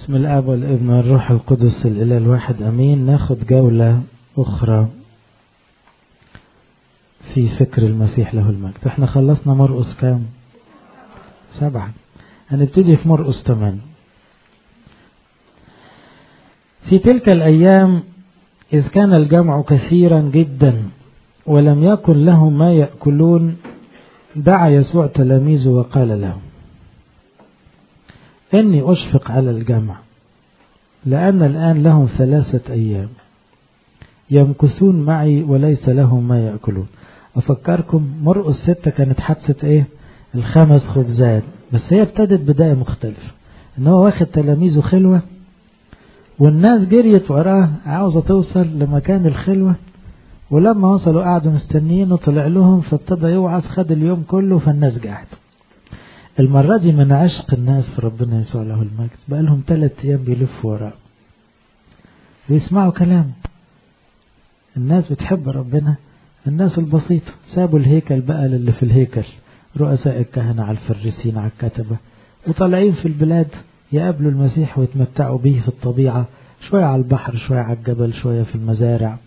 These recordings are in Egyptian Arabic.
بسم الاب والابن والروح القدس الاله الواحد امين ناخد جوله اخرى في فكر المسيح له المجد احنا خلصنا مرقس كام سبعة هنبتدي في مرقس ثمان في تلك الايام اذ كان الجمع كثيرا جدا ولم يكن لهم ما ياكلون دعا يسوع تلاميذه وقال لهم إني أشفق على الجمع لأن الآن لهم ثلاثة أيام يمكثون معي وليس لهم ما يأكلون أفكركم مرقس ستة كانت حادثة إيه الخمس خبزات بس هي ابتدت بداية مختلفة إن هو واخد تلاميذه خلوة والناس جريت وراه عاوزة توصل لمكان الخلوة ولما وصلوا قعدوا مستنيين وطلع لهم فابتدى يوعظ خد اليوم كله فالناس قعدت المرة دي من عشق الناس في ربنا يسوع له المجد بقى لهم ثلاث أيام بيلفوا وراه ويسمعوا كلام الناس بتحب ربنا الناس البسيطة سابوا الهيكل بقى للي في الهيكل رؤساء الكهنة على الفريسين على الكتبة وطالعين في البلاد يقابلوا المسيح ويتمتعوا به في الطبيعة شوية على البحر شوية على الجبل شوية في المزارع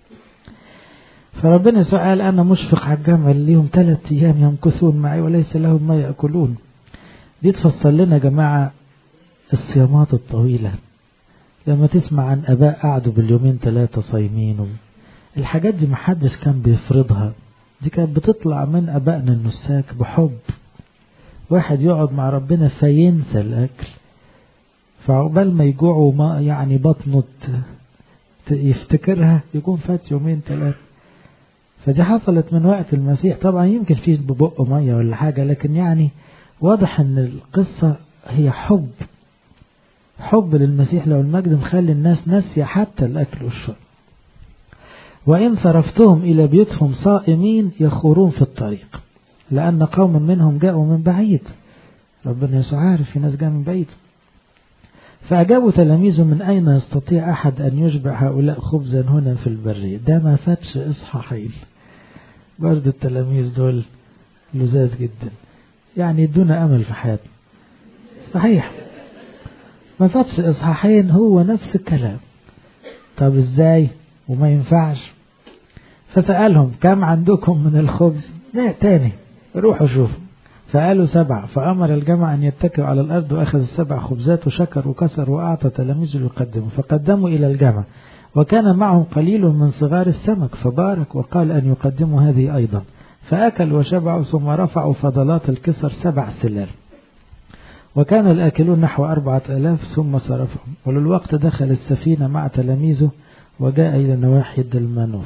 فربنا يسوع قال أنا مشفق على الجمع اللي ليهم ثلاث أيام يمكثون معي وليس لهم ما يأكلون دي تفصل لنا يا جماعة الصيامات الطويلة لما تسمع عن أباء قعدوا باليومين ثلاثة صايمين الحاجات دي محدش كان بيفرضها دي كانت بتطلع من أبائنا النساك بحب واحد يقعد مع ربنا فينسى الأكل فعقبال ما يجوعوا ما يعني بطنه يفتكرها يكون فات يومين ثلاثة فدي حصلت من وقت المسيح طبعا يمكن في ببقه مية ولا حاجة لكن يعني واضح ان القصة هي حب حب للمسيح لو المجد مخلي الناس ناسية حتى الأكل والشرب وإن صرفتهم إلى بيوتهم صائمين يخورون في الطريق لأن قوم منهم جاءوا من بعيد ربنا يسوع عارف في ناس جاء من بعيد فأجابوا تلاميذه من أين يستطيع أحد أن يشبع هؤلاء خبزا هنا في البرية ده ما فاتش إصحاحين برضه التلاميذ دول لزاز جدا يعني يدونا أمل في حياتنا صحيح ما فاتش إصحاحين هو نفس الكلام طب إزاي وما ينفعش فسألهم كم عندكم من الخبز لا تاني روحوا شوفوا فقالوا سبع فأمر الجمع أن يتكئوا على الأرض وأخذ السبع خبزات وشكر وكسر وأعطى تلاميذه ليقدموا فقدموا إلى الجمع وكان معهم قليل من صغار السمك فبارك وقال أن يقدموا هذه أيضا فأكل وشبعوا ثم رفعوا فضلات الكسر سبع سلال وكان الآكلون نحو أربعة آلاف ثم صرفهم وللوقت دخل السفينة مع تلاميذه وجاء إلى نواحي دلمانوث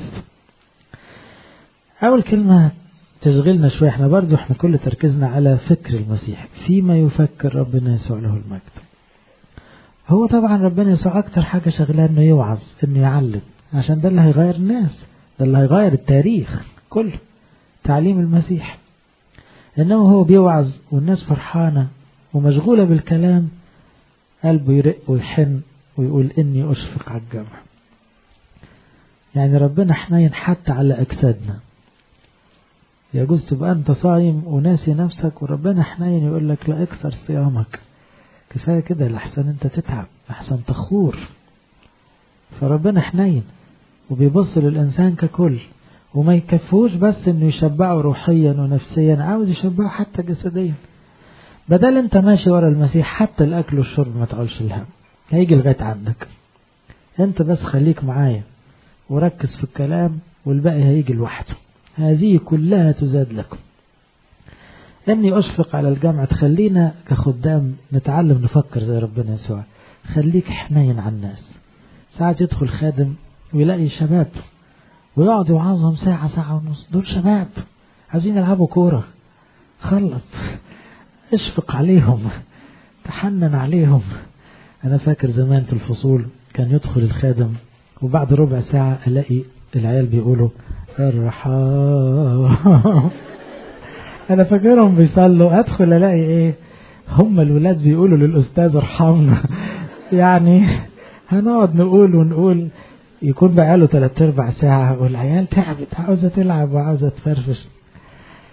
أول كلمة تشغلنا شوية احنا برضو احنا كل تركيزنا على فكر المسيح فيما يفكر ربنا يسوع له المجد هو طبعا ربنا يسوع اكتر حاجة شغلاه انه يوعظ انه يعلم عشان ده اللي هيغير الناس ده اللي هيغير التاريخ كله تعليم المسيح انما هو بيوعظ والناس فرحانة ومشغولة بالكلام قلبه يرق ويحن ويقول اني اشفق على الجمع يعني ربنا حنين حتى على اجسادنا يجوز تبقى انت صايم وناسي نفسك وربنا حنين يقول لك لا اكثر صيامك كفايه كده لحسن انت تتعب لحسن تخور فربنا حنين وبيبص للانسان ككل وما يكفوش بس انه يشبعه روحيا ونفسيا عاوز يشبعه حتى جسديا بدل انت ماشي ورا المسيح حتى الاكل والشرب ما تعولش الهم هيجي لغايه عندك انت بس خليك معايا وركز في الكلام والباقي هيجي لوحده هذه كلها تزاد لكم اني اشفق على الجامعة تخلينا كخدام نتعلم نفكر زي ربنا يسوع خليك حنين على الناس ساعات يدخل خادم ويلاقي شباب ويقعد يوعظهم ساعة ساعة ونص دول شباب عايزين يلعبوا كورة خلص اشفق عليهم تحنن عليهم انا فاكر زمان في الفصول كان يدخل الخادم وبعد ربع ساعة الاقي العيال بيقولوا ارحم انا فاكرهم بيصلوا ادخل الاقي ايه هم الولاد بيقولوا للاستاذ ارحمنا يعني هنقعد نقول ونقول يكون بقاله ثلاث ارباع ساعة والعيال تعبت عاوزة تلعب وعاوزة تفرفش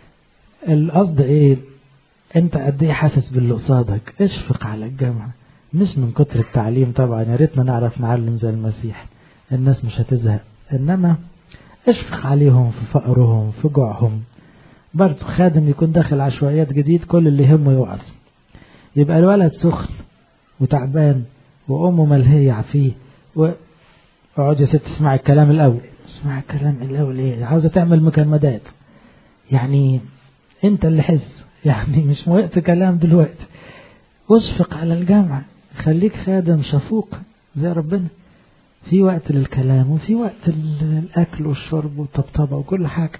القصد ايه انت قد ايه حاسس باللي قصادك اشفق على الجامعة مش من كتر التعليم طبعا يا ريتنا نعرف نعلم زي المسيح الناس مش هتزهق انما اشفق عليهم في فقرهم في جوعهم برضه خادم يكون داخل عشوائيات جديد كل اللي يهمه يوعظ يبقى الولد سخن وتعبان وامه ملهية فيه و اقعد يا ست اسمع الكلام الاول اسمع الكلام الاول ايه عاوزه تعمل مكمدات يعني انت اللي حس يعني مش وقت كلام دلوقتي اشفق على الجامعة خليك خادم شفوق زي ربنا في وقت للكلام وفي وقت الأكل والشرب والطبطبة وكل حاجة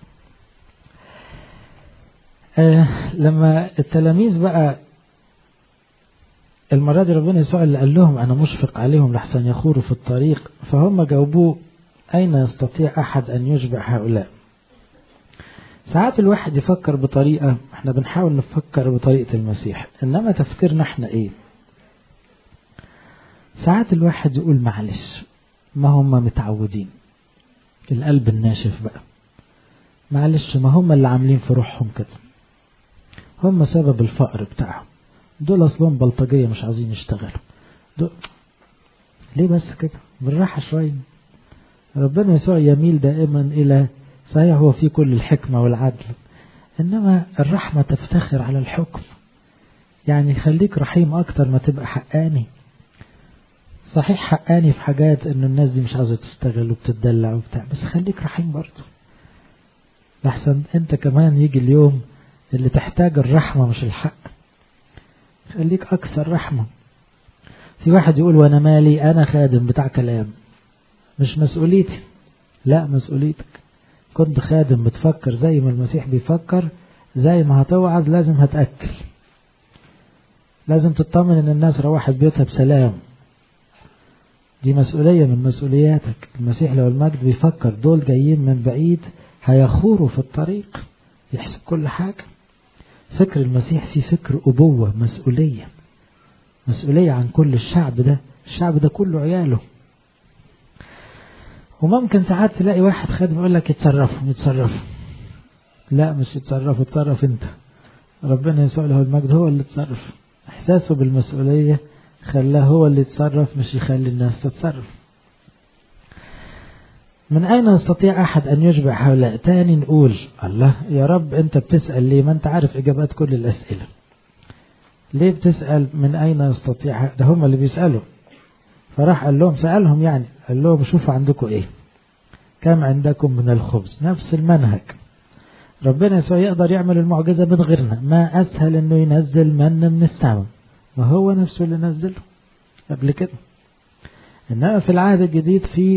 آه لما التلاميذ بقى المرة دي ربنا يسوع اللي قال لهم أنا مشفق عليهم لحسن يخوروا في الطريق فهم جاوبوه أين يستطيع أحد أن يشبع هؤلاء ساعات الواحد يفكر بطريقة احنا بنحاول نفكر بطريقة المسيح انما تفكيرنا احنا ايه ساعات الواحد يقول معلش ما هم متعودين القلب الناشف بقى معلش ما هم اللي عاملين في روحهم كده هم سبب الفقر بتاعهم دول اصلهم بلطجية مش عايزين يشتغلوا دول ليه بس كده بالراحة شوية ربنا يسوع يميل دائما الى صحيح هو في كل الحكمة والعدل إنما الرحمة تفتخر على الحكم يعني خليك رحيم أكتر ما تبقى حقاني صحيح حقاني في حاجات إن الناس دي مش عاوزة تشتغل وبتدلع وبتاع بس خليك رحيم برضه لحسن أنت كمان يجي اليوم اللي تحتاج الرحمة مش الحق خليك أكثر رحمة في واحد يقول وأنا مالي أنا خادم بتاع كلام مش مسؤوليتي لا مسؤوليتك كنت خادم بتفكر زي ما المسيح بيفكر زي ما هتوعظ لازم هتأكل لازم تطمن ان الناس روحت بيوتها بسلام دي مسؤولية من مسؤولياتك المسيح لو المجد بيفكر دول جايين من بعيد هيخوروا في الطريق يحسب كل حاجة فكر المسيح في فكر أبوة مسؤولية مسؤولية عن كل الشعب ده الشعب ده كله عياله وممكن ساعات تلاقي واحد خادم يقول لك يتصرفوا يتصرفوا لا مش يتصرفوا اتصرف انت ربنا يسوع له المجد هو اللي تصرف احساسه بالمسؤولية خلاه هو اللي يتصرف مش يخلي الناس تتصرف من أين يستطيع أحد أن يشبع هؤلاء تاني نقول الله يا رب أنت بتسأل ليه ما أنت عارف إجابات كل الأسئلة ليه بتسأل من أين يستطيع ده هم اللي بيسألوا فراح قال لهم سألهم يعني قال لهم شوفوا عندكم ايه كم عندكم من الخبز نفس المنهج ربنا يسوع يقدر يعمل المعجزة من غيرنا ما أسهل أنه ينزل من من السماء ما هو نفسه اللي نزله قبل كده إنما في العهد الجديد في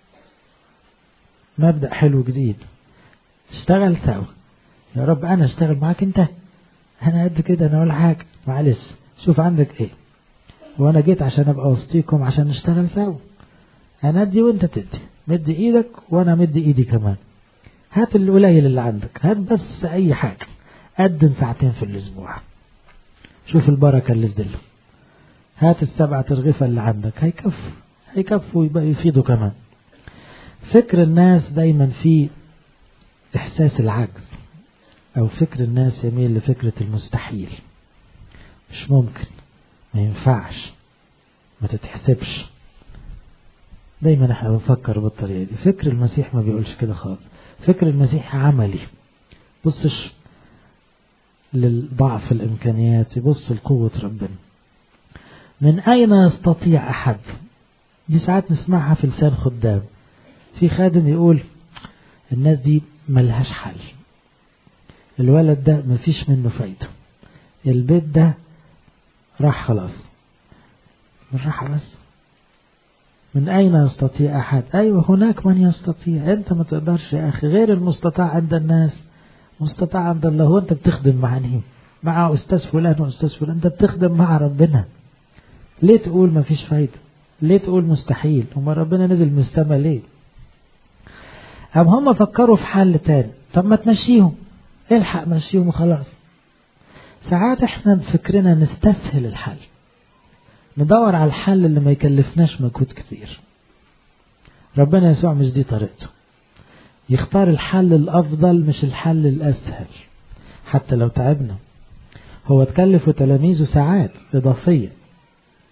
مبدأ حلو جديد اشتغل سوا يا رب أنا اشتغل معاك أنت أنا قد كده أنا ولا حاجة معلش شوف عندك إيه وأنا جيت عشان أبقى وسطيكم عشان نشتغل سوا أنا أدي وأنت تدي مدي إيدك وأنا مدي إيدي كمان هات القليل اللي عندك هات بس أي حاجة قدم ساعتين في الأسبوع شوف البركة اللي في دله هات السبعة ترغفة اللي عندك هيكفوا هيكفوا يبقى يفيدوا كمان فكر الناس دايما في إحساس العجز أو فكر الناس يميل لفكرة المستحيل مش ممكن ما ينفعش ما تتحسبش دايما احنا بنفكر بالطريقة دي فكر المسيح ما بيقولش كده خالص فكر المسيح عملي بصش للضعف الإمكانيات يبص لقوة ربنا من أين يستطيع أحد دي ساعات نسمعها في لسان خدام في خادم يقول الناس دي ملهاش حل الولد ده مفيش منه فايدة البيت ده راح خلاص مش راح بس من أين يستطيع أحد أيوة هناك من يستطيع أنت ما تقدرش يا أخي غير المستطاع عند الناس مستطاع عند الله هو أنت بتخدم مع مين مع أستاذ فلان وأستاذ فلان أنت بتخدم مع ربنا ليه تقول ما فيش فايدة ليه تقول مستحيل هما ربنا نزل من السماء ليه أم هم فكروا في حل تاني طب ما تمشيهم الحق مشيهم وخلاص ساعات احنا بفكرنا نستسهل الحل ندور على الحل اللي ما يكلفناش مجهود كتير ربنا يسوع مش دي طريقته يختار الحل الأفضل مش الحل الأسهل حتى لو تعبنا هو تكلف تلاميذه ساعات إضافية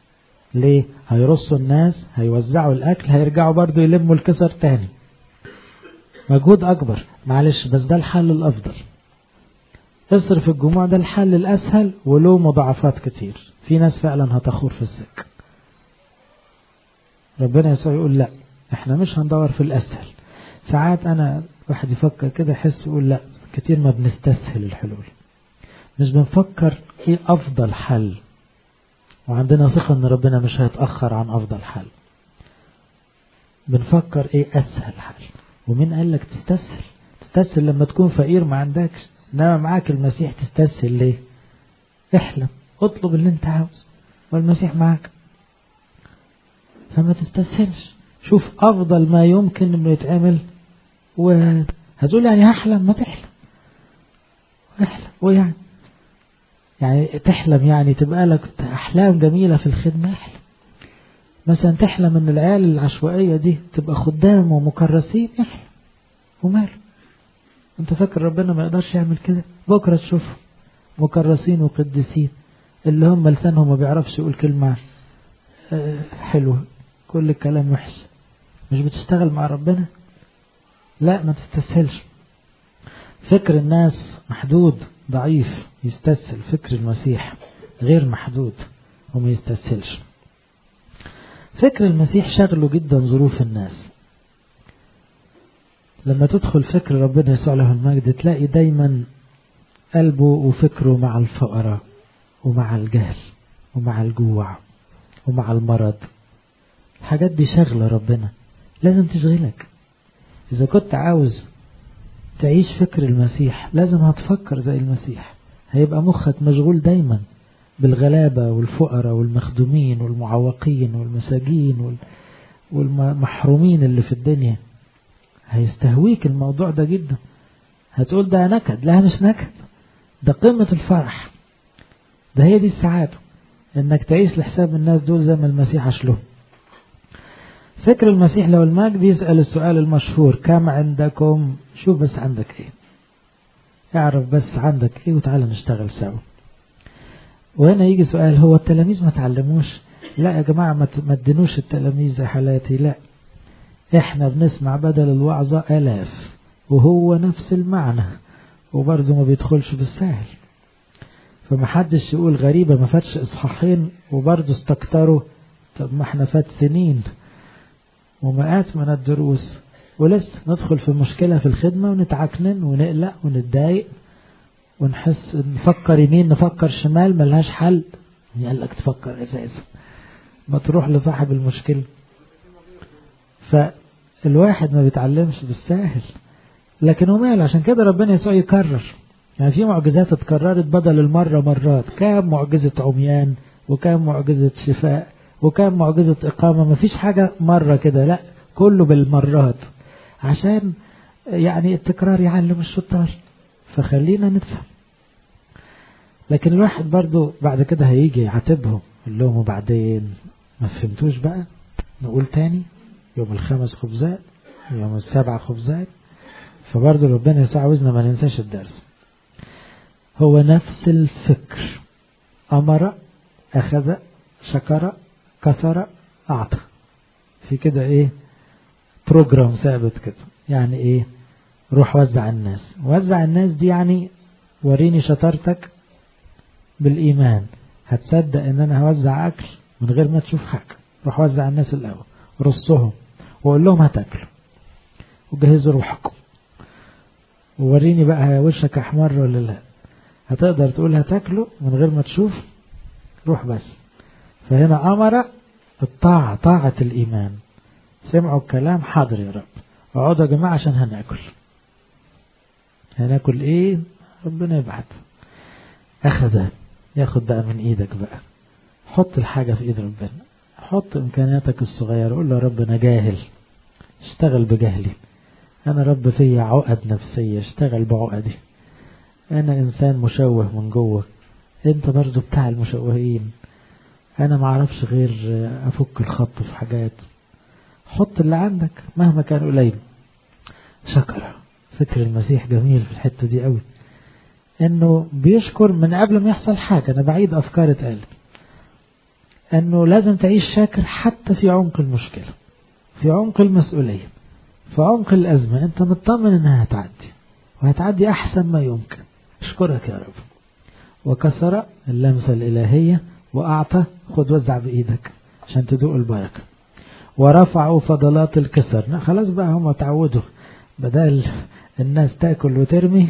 ليه هيرصوا الناس هيوزعوا الاكل هيرجعوا برضو يلموا الكسر تاني مجهود اكبر معلش بس ده الحل الافضل اصرف الجموع ده الحل الاسهل وله مضاعفات كتير في ناس فعلا هتخور في السكه ربنا يسوع يقول لا احنا مش هندور في الاسهل ساعات انا واحد يفكر كده يحس يقول لا كتير ما بنستسهل الحلول مش بنفكر ايه افضل حل وعندنا ثقة ان ربنا مش هيتأخر عن افضل حل بنفكر ايه اسهل حل ومين قال لك تستسهل تستسهل لما تكون فقير ما عندكش انما معاك المسيح تستسهل ليه احلم اطلب اللي انت عاوز والمسيح معاك فما تستسهلش شوف افضل ما يمكن انه يتعمل وهتقول يعني هحلم ما تحلم احلم ويعني يعني تحلم يعني تبقى لك احلام جميله في الخدمه احلم مثلا تحلم ان العيال العشوائيه دي تبقى خدام ومكرسين احلم وماله انت فاكر ربنا ما يقدرش يعمل كده بكره تشوفهم مكرسين وقديسين اللي هم لسانهم ما بيعرفش يقول كلمه حلوه كل الكلام وحش مش بتشتغل مع ربنا لا ما تستسهلش فكر الناس محدود ضعيف يستسهل فكر المسيح غير محدود وما يستسهلش فكر المسيح شغله جدا ظروف الناس لما تدخل فكر ربنا يسوع له المجد تلاقي دايما قلبه وفكره مع الفقراء ومع الجهل ومع الجوع ومع المرض الحاجات دي شغلة ربنا لازم تشغلك إذا كنت عاوز تعيش فكر المسيح لازم هتفكر زي المسيح هيبقى مخك مشغول دايما بالغلابة والفقراء والمخدومين والمعوقين والمساجين وال... والمحرومين اللي في الدنيا هيستهويك الموضوع ده جدا هتقول ده نكد لا مش نكد ده قمة الفرح ده هي دي السعادة انك تعيش لحساب الناس دول زي ما المسيح عاش لهم فكر المسيح لو المجد يسأل السؤال المشهور كم عندكم شوف بس عندك ايه اعرف بس عندك ايه وتعالى نشتغل سوا وهنا يجي سؤال هو التلاميذ ما تعلموش لا يا جماعة ما تدنوش التلاميذ زي حالاتي لا احنا بنسمع بدل الوعظة الاف وهو نفس المعنى وبرضه ما بيدخلش بالسهل فمحدش يقول غريبة ما فاتش اصحاحين وبرضه استكتروا طب ما احنا فات سنين ومئات من الدروس ولسه ندخل في مشكلة في الخدمة ونتعكنن ونقلق ونتضايق ونحس نفكر يمين نفكر شمال ملهاش حل قال لك تفكر اساسا ما تروح لصاحب المشكلة فالواحد ما بيتعلمش بالساهل لكن هو ماله عشان كده ربنا يسوع يكرر يعني في معجزات اتكررت بدل المرة مرات كام معجزة عميان وكام معجزة شفاء وكان معجزة إقامة ما فيش حاجة مرة كده لا كله بالمرات عشان يعني التكرار يعلم الشطار فخلينا نفهم لكن الواحد برضو بعد كده هيجي يعاتبهم يقول لهم وبعدين ما فهمتوش بقى نقول تاني يوم الخمس خبزات يوم السبع خبزات فبرضو ربنا يسوع عاوزنا ما ننساش الدرس هو نفس الفكر أمر أخذ شكر كسر أعطى في كده إيه بروجرام ثابت كده يعني إيه روح وزع الناس وزع الناس دي يعني وريني شطارتك بالإيمان هتصدق إن أنا هوزع أكل من غير ما تشوف حاجة روح وزع الناس الأول رصهم وقول لهم هتاكلوا وجهزوا روحكم ووريني بقى وشك أحمر ولا لا هتقدر تقول هتاكلوا من غير ما تشوف روح بس فهنا أمر الطاعة طاعة الإيمان سمعوا الكلام حاضر يا رب اقعدوا يا جماعة عشان هناكل هناكل ايه ربنا يبعت أخذ ياخد بقى من ايدك بقى حط الحاجة في ايد ربنا حط امكانياتك الصغيرة قول له يا رب انا جاهل اشتغل بجهلي انا رب فيا عقد نفسية اشتغل بعقدي انا انسان مشوه من جوه انت برضو بتاع المشوهين انا ما اعرفش غير افك الخط في حاجات حط اللي عندك مهما كان قليل شكر فكر المسيح جميل في الحتة دي قوي انه بيشكر من قبل ما يحصل حاجة انا بعيد افكار اتقالت أنه لازم تعيش شاكر حتى في عمق المشكلة في عمق المسؤولية في عمق الأزمة أنت مطمن أنها هتعدي وهتعدي أحسن ما يمكن أشكرك يا رب وكسر اللمسة الإلهية وأعطى خد وزع بإيدك عشان تدوق البركة ورفعوا فضلات الكسر خلاص بقى هم تعودوا بدل الناس تاكل وترمي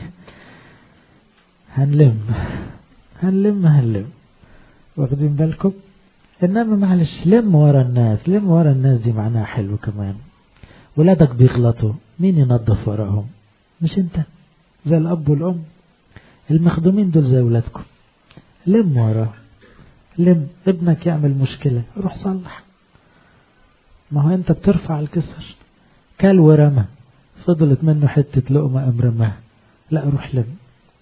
هنلم هنلم هنلم واخدين بالكم انما معلش لم ورا الناس لم ورا الناس دي معناها حلو كمان ولادك بيغلطوا مين ينظف وراهم مش انت زي الاب والام المخدومين دول زي ولادكم لم وراه لم ابنك يعمل مشكلة روح صلح ما هو انت بترفع الكسر كل ورمى فضلت منه حتة لقمة ام رماها لا روح لم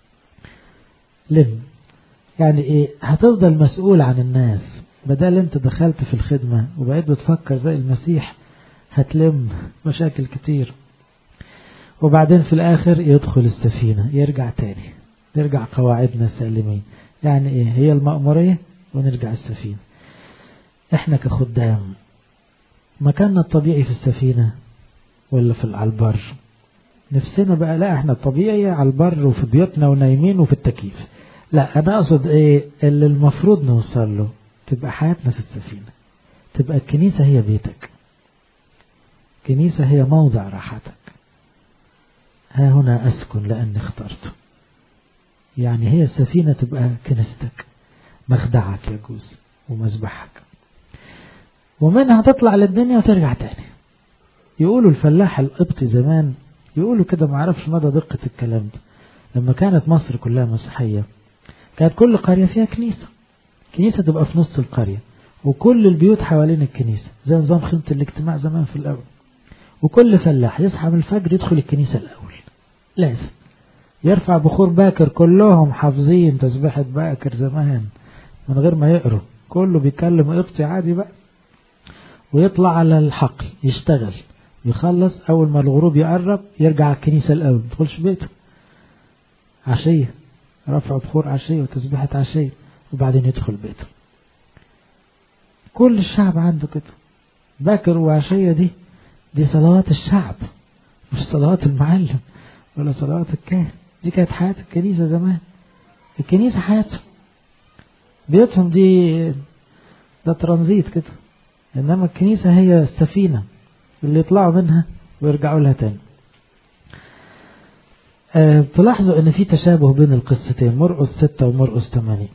لم يعني ايه هتفضل مسؤول عن الناس بدل انت دخلت في الخدمة وبقيت بتفكر زي المسيح هتلم مشاكل كتير وبعدين في الاخر يدخل السفينة يرجع تاني نرجع قواعدنا سالمين يعني ايه هي المأمورية ونرجع السفينة احنا كخدام مكاننا الطبيعي في السفينة ولا في على البر نفسنا بقى لا احنا الطبيعي على البر وفي بيوتنا ونايمين وفي التكييف لا انا اقصد ايه اللي المفروض نوصل له تبقى حياتنا في السفينة تبقى الكنيسة هي بيتك الكنيسة هي موضع راحتك ها هنا أسكن لأني اخترته يعني هي السفينة تبقى كنيستك مخدعك يجوز ومذبحك ومنها تطلع للدنيا وترجع تاني يقولوا الفلاح القبطي زمان يقولوا كده ما عرفش مدى دقة الكلام ده لما كانت مصر كلها مسيحية كانت كل قرية فيها كنيسة كنيسة تبقى في نص القرية وكل البيوت حوالين الكنيسة زي نظام خيمة الاجتماع زمان في الأول وكل فلاح يصحى من الفجر يدخل الكنيسة الأول لازم يرفع بخور باكر كلهم حافظين تسبيحة باكر زمان من غير ما يقروا كله بيتكلم قبطي عادي بقى ويطلع على الحقل يشتغل يخلص أول ما الغروب يقرب يرجع الكنيسة الأول ما يدخلش بيته عشية رفع بخور عشية وتسبيحة عشية وبعدين يدخل بيته كل الشعب عنده كده باكر وعشية دي دي صلوات الشعب مش صلوات المعلم ولا صلوات الكاهن دي كانت حياة الكنيسة زمان الكنيسة حياتهم بيوتهم دي ده ترانزيت كده إنما الكنيسة هي السفينة اللي يطلعوا منها ويرجعوا لها تاني أه تلاحظوا ان في تشابه بين القصتين مرقس ستة ومرقس ثمانية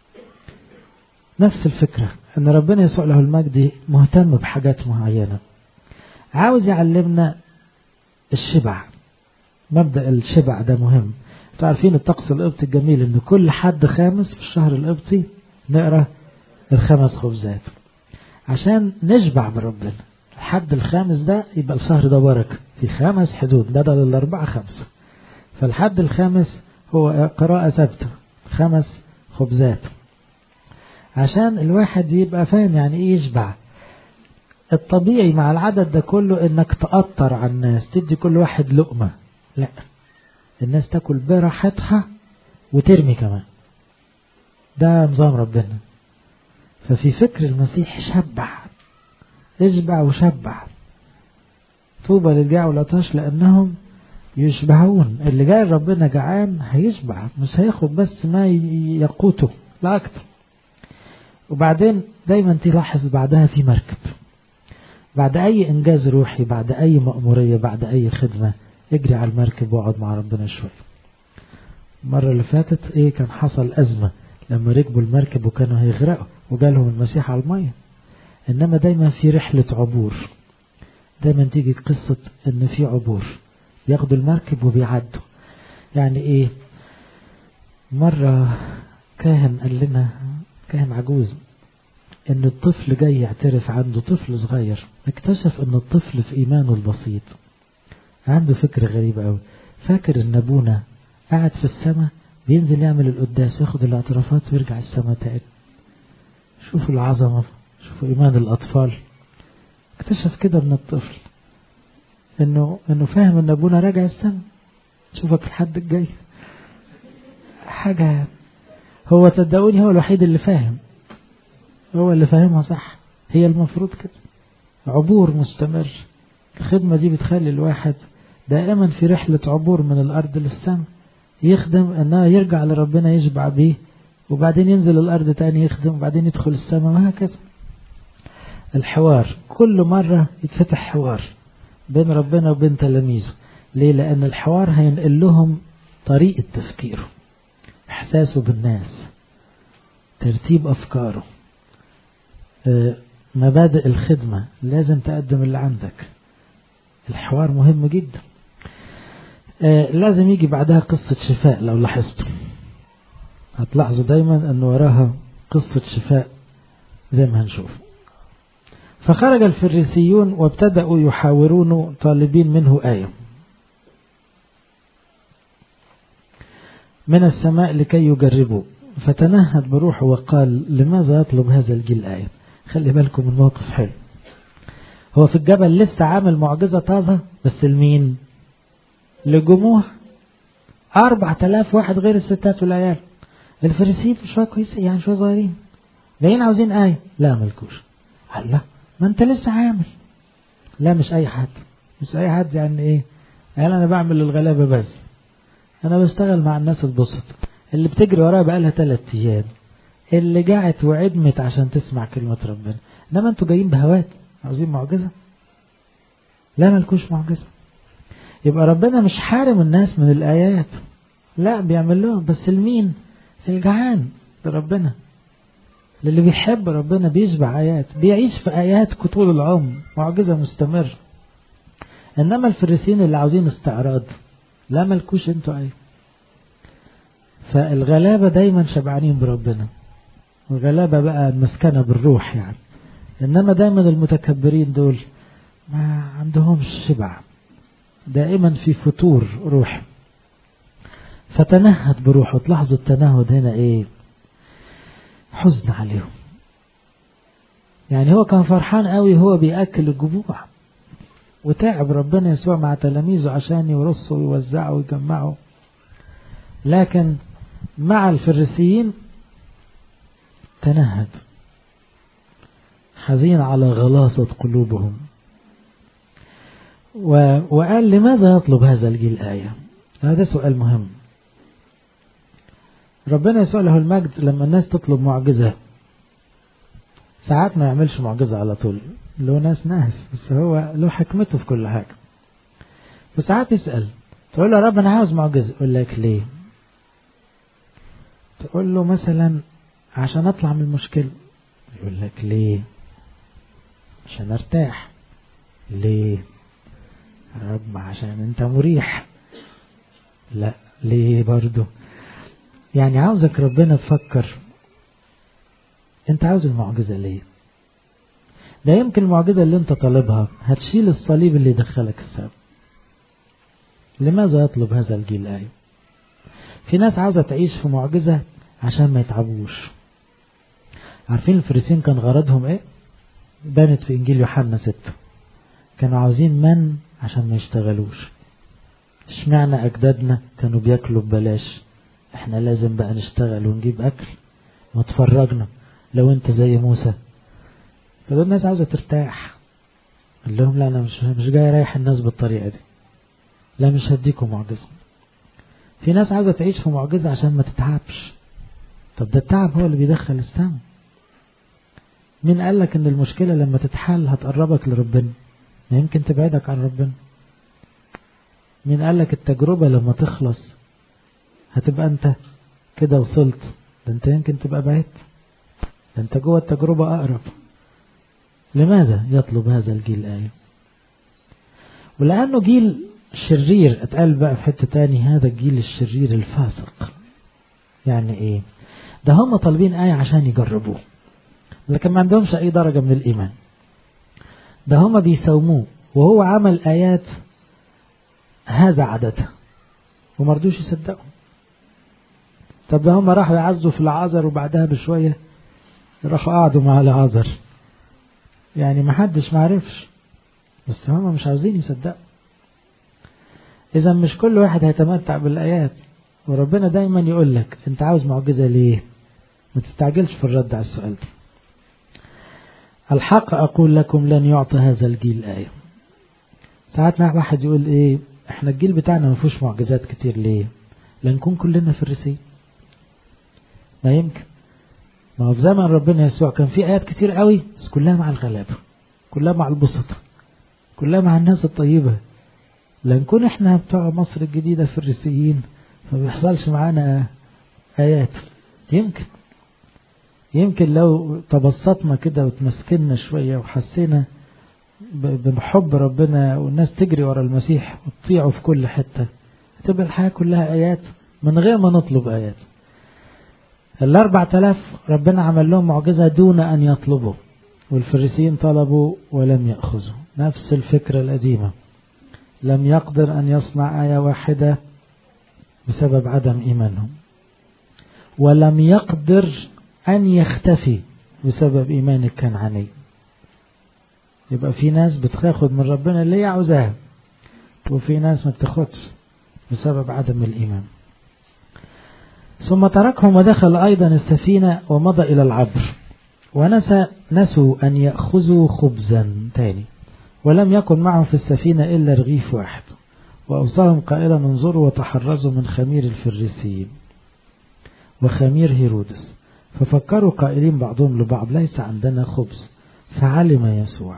نفس الفكرة ان ربنا يسوع له المجد مهتم بحاجات معينة عاوز يعلمنا الشبع مبدأ الشبع ده مهم انتوا عارفين الطقس القبطي الجميل ان كل حد خامس في الشهر القبطي نقرا الخمس خبزات عشان نشبع بربنا الحد الخامس ده يبقى الشهر ده بركة في خمس حدود بدل الأربعة خمسة فالحد الخامس هو قراءة ثابتة خمس خبزات عشان الواحد يبقى فاهم يعني ايه يشبع الطبيعي مع العدد ده كله انك تقطر على الناس تدي كل واحد لقمة لا الناس تاكل براحتها وترمي كمان ده نظام ربنا ففي فكر المسيح شبع اشبع وشبع طوبى للجاع والعطاش لانهم يشبعون اللي جاي ربنا جعان هيشبع مش هياخد بس ما يقوته لا اكتر وبعدين دايما تلاحظ بعدها في مركب بعد اي انجاز روحي بعد اي مأمورية بعد اي خدمة اجري على المركب واقعد مع ربنا شوية المرة اللي فاتت ايه كان حصل ازمة لما ركبوا المركب وكانوا هيغرقوا وجالهم المسيح على المية انما دايما في رحلة عبور دايما تيجي قصة ان في عبور بياخدوا المركب وبيعدوا يعني ايه مرة كاهن قال لنا كاهن عجوز ان الطفل جاي يعترف عنده طفل صغير اكتشف ان الطفل في ايمانه البسيط عنده فكرة غريبة قوي فاكر ان ابونا قاعد في السماء بينزل يعمل القداس ياخد الاعترافات ويرجع السماء تاني شوفوا العظمة شوفوا ايمان الاطفال اكتشف كده من الطفل انه انه فاهم ان ابونا راجع السماء شوفك الحد الجاي حاجة هو صدقوني هو الوحيد اللي فاهم هو اللي فاهمها صح هي المفروض كده عبور مستمر الخدمة دي بتخلي الواحد دائما في رحلة عبور من الأرض للسماء يخدم أنه يرجع لربنا يشبع بيه وبعدين ينزل الأرض تاني يخدم وبعدين يدخل السماء وهكذا الحوار كل مرة يتفتح حوار بين ربنا وبين تلاميذه ليه لأن الحوار هينقل لهم طريقة تفكيره إحساسه بالناس ترتيب أفكاره مبادئ الخدمة لازم تقدم اللي عندك الحوار مهم جدا لازم يجي بعدها قصة شفاء لو لاحظتوا هتلاحظوا دايما أن وراها قصة شفاء زي ما هنشوف فخرج الفريسيون وابتدأوا يحاورون طالبين منه آية من السماء لكي يجربوا فتنهد بروحه وقال لماذا يطلب هذا الجيل آية خلي بالكم الموقف حلو هو في الجبل لسه عامل معجزة طازة بس لمين لجموع أربع تلاف واحد غير الستات والعيال الفريسيين شوية كويسة يعني شوية صغيرين جايين عاوزين آية لا ملكوش قال لا ما انت لسه عامل لا مش اي حد مش اي حد يعني ايه قال انا بعمل للغلابة بس انا بشتغل مع الناس البسط اللي بتجري ورايا بقالها ثلاث ايام اللي جاعت وعدمت عشان تسمع كلمة ربنا انما انتوا جايين بهوات عاوزين معجزة لا ملكوش معجزة يبقى ربنا مش حارم الناس من الآيات لا بيعمل لهم بس لمين الجعان لربنا للي بيحب ربنا بيشبع آيات بيعيش في آيات طول العمر معجزة مستمر إنما الفريسين اللي عاوزين استعراض لا ملكوش انتوا أي فالغلابة دايما شبعانين بربنا الغلابة بقى مسكنة بالروح يعني إنما دايما المتكبرين دول ما عندهمش شبع دائما في فتور روح فتنهد بروحه تلاحظوا التنهد هنا ايه حزن عليهم يعني هو كان فرحان قوي هو بيأكل الجموع وتعب ربنا يسوع مع تلاميذه عشان يرصوا ويوزعوا ويجمعوا لكن مع الفريسيين تنهد حزين على غلاصة قلوبهم و... وقال لماذا يطلب هذا الجيل آية هذا سؤال مهم ربنا يسوع له المجد لما الناس تطلب معجزة ساعات ما يعملش معجزة على طول له ناس ناس بس هو له حكمته في كل حاجة فساعات يسأل تقول له يا رب أنا عاوز معجزة يقول لك ليه تقول له مثلا عشان أطلع من المشكلة يقول لك ليه عشان أرتاح ليه يا رب عشان أنت مريح لا ليه برضه يعني عاوزك ربنا تفكر انت عاوز المعجزة ليه ده يمكن المعجزة اللي انت طالبها هتشيل الصليب اللي يدخلك السبب لماذا يطلب هذا الجيل آية في ناس عاوزة تعيش في معجزة عشان ما يتعبوش عارفين الفريسين كان غرضهم ايه بانت في انجيل يوحنا ستة كانوا عاوزين من عشان ما يشتغلوش اشمعنى اجدادنا كانوا بياكلوا ببلاش احنا لازم بقى نشتغل ونجيب اكل ما تفرجنا لو انت زي موسى فدول الناس عاوزه ترتاح قال لهم لا انا مش مش جاي اريح الناس بالطريقه دي لا مش هديكم معجزه في ناس عاوزه تعيش في معجزه عشان ما تتعبش طب ده التعب هو اللي بيدخل السما مين قال لك ان المشكله لما تتحل هتقربك لربنا ما يمكن تبعدك عن ربنا مين قال لك التجربه لما تخلص هتبقى انت كده وصلت ده انت يمكن تبقى بعدت ده انت جوه التجربة اقرب لماذا يطلب هذا الجيل آية ولأنه جيل شرير اتقال بقى في حتة تاني هذا الجيل الشرير الفاسق يعني ايه ده هم طالبين آية عشان يجربوه لكن ما عندهمش أي درجة من الإيمان ده هم بيساوموه وهو عمل آيات هذا عددها ومرضوش يصدقوا طب ده هم راحوا يعزوا في العذر وبعدها بشوية راحوا قعدوا مع العذر يعني ما حدش معرفش بس هم مش عاوزين يصدقوا إذا مش كل واحد هيتمتع بالآيات وربنا دايما يقول لك أنت عاوز معجزة ليه؟ ما تستعجلش في الرد على السؤال ده الحق أقول لكم لن يعطى هذا الجيل آية ساعات واحد يقول إيه إحنا الجيل بتاعنا ما فيهوش معجزات كتير ليه لنكون كلنا فريسين ما يمكن ما هو في زمن ربنا يسوع كان في آيات كتير قوي بس كلها مع الغلابة كلها مع البسطة كلها مع الناس الطيبة لنكون احنا بتوع مصر الجديدة فريسيين ما بيحصلش معانا آيات يمكن يمكن لو تبسطنا كده وتمسكنا شوية وحسينا بحب ربنا والناس تجري ورا المسيح وتطيعه في كل حتة هتبقى الحياة كلها آيات من غير ما نطلب آيات الأربع تلاف ربنا عمل لهم معجزة دون أن يطلبوا والفريسيين طلبوا ولم يأخذوا نفس الفكرة القديمة لم يقدر أن يصنع آية واحدة بسبب عدم إيمانهم ولم يقدر أن يختفي بسبب إيمان الكنعاني يبقى في ناس بتاخد من ربنا اللي هي عاوزاها وفي ناس ما بتاخدش بسبب عدم الإيمان ثم تركهم ودخل أيضا السفينة ومضى إلى العبر ونسى نسوا أن يأخذوا خبزا تاني ولم يكن معهم في السفينة إلا رغيف واحد وأوصاهم قائلا انظروا وتحرزوا من خمير الفريسيين وخمير هيرودس ففكروا قائلين بعضهم لبعض ليس عندنا خبز فعلم يسوع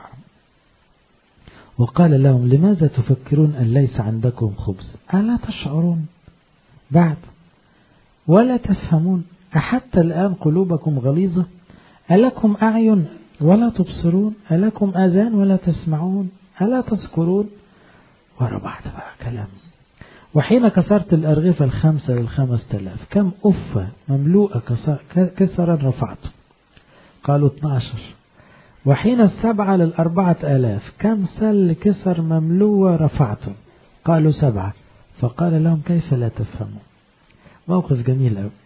وقال لهم لماذا تفكرون أن ليس عندكم خبز ألا تشعرون بعد ولا تفهمون أحتى الآن قلوبكم غليظة ألكم أعين ولا تبصرون ألكم آذان ولا تسمعون ألا تذكرون ورا بعض بقى كلام وحين كسرت الأرغفة الخمسة للخمس تلاف كم أفة مملوءة كسرا رفعت قالوا 12 وحين السبعة للأربعة آلاف كم سل كسر مملوءة رفعتم قالوا سبعة فقال لهم كيف لا تفهمون موقف جميل أوي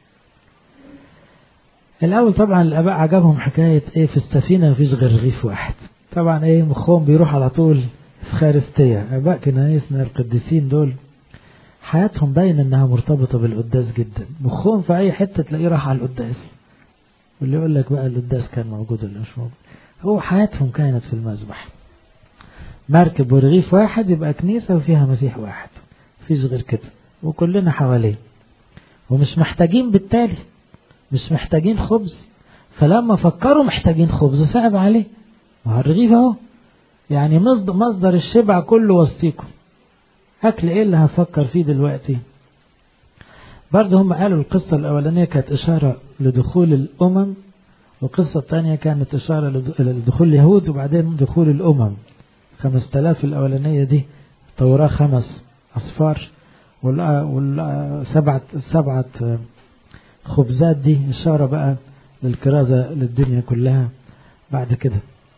الأول طبعا الآباء عجبهم حكاية إيه في السفينة مفيش غير رغيف واحد طبعا إيه مخهم بيروح على طول في خارستية آباء كنايسنا القديسين دول حياتهم باين إنها مرتبطة بالقداس جدا مخهم في أي حتة تلاقيه راح على القداس واللي يقول لك بقى القداس كان موجود ولا مش موجود هو حياتهم كانت في المذبح مركب ورغيف واحد يبقى كنيسة وفيها مسيح واحد مفيش غير كده وكلنا حواليه ومش محتاجين بالتالي مش محتاجين خبز فلما فكروا محتاجين خبز صعب عليه ما الرغيف اهو يعني مصدر, مصدر الشبع كله وسطيكم اكل ايه اللي هفكر فيه دلوقتي برضه هم قالوا القصة الأولانية كانت إشارة لدخول الأمم والقصة الثانية كانت إشارة لدخول اليهود وبعدين دخول الأمم خمس تلاف الأولانية دي توراة خمس أصفار والسبعة سبعة خبزات دي إشارة بقى للكرازة للدنيا كلها بعد كده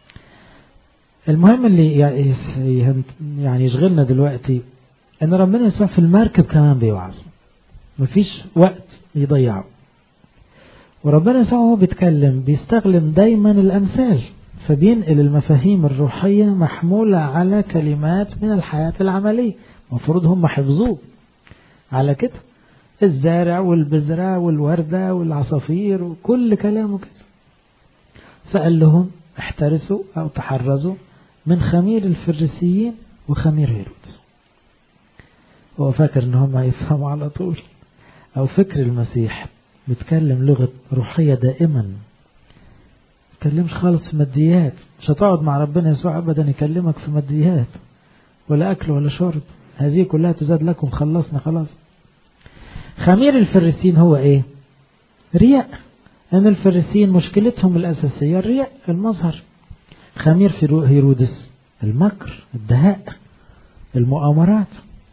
المهم اللي يعني يشغلنا دلوقتي ان ربنا يسوع في المركب كمان بيوعظ مفيش وقت يضيعه وربنا يسوع هو بيتكلم بيستخدم دايما الامثال فبينقل المفاهيم الروحية محمولة على كلمات من الحياة العملية المفروض هم حفظوه على كده الزارع والبذرة والوردة والعصافير وكل كلامه كده فقال لهم احترسوا أو تحرزوا من خمير الفريسيين وخمير هيرودس هو فاكر ان هم هيفهموا على طول او فكر المسيح بيتكلم لغة روحية دائما يتكلمش خالص في ماديات مش هتقعد مع ربنا يسوع ابدا يكلمك في ماديات ولا اكل ولا شرب هذه كلها تزاد لكم خلصنا خلاص خمير الفريسين هو ايه رياء ان الفريسين مشكلتهم الاساسية الرياء المظهر خمير في هيرودس المكر الدهاء المؤامرات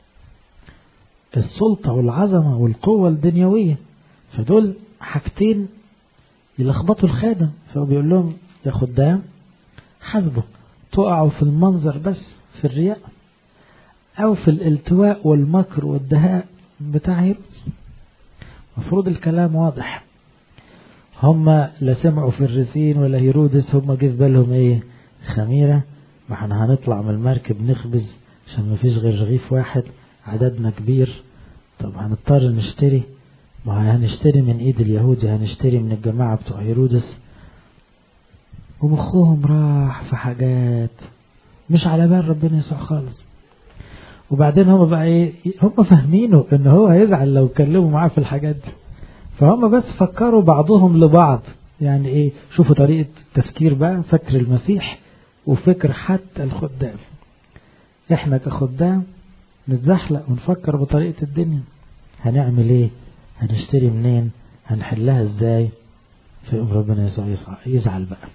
السلطة والعظمة والقوة الدنيوية فدول حاجتين يلخبطوا الخادم فهو بيقول لهم يا خدام حسبوا تقعوا في المنظر بس في الرياء أو في الالتواء والمكر والدهاء بتاع هيرودس المفروض الكلام واضح هم لا سمعوا فريسين ولا هيرودس هم جه في بالهم ايه خميرة ما احنا هنطلع من المركب نخبز عشان ما فيش غير رغيف واحد عددنا كبير طب هنضطر نشتري ما هنشتري من ايد اليهود هنشتري من الجماعة بتوع هيرودس ومخهم راح في حاجات مش على بال ربنا يسوع خالص وبعدين هم بقى ايه هم فاهمينه ان هو هيزعل لو اتكلموا معاه في الحاجات دي فهم بس فكروا بعضهم لبعض يعني ايه شوفوا طريقة تفكير بقى فكر المسيح وفكر حتى الخدام احنا كخدام نتزحلق ونفكر بطريقة الدنيا هنعمل ايه هنشتري منين هنحلها ازاي في ربنا يسوع يزعل بقى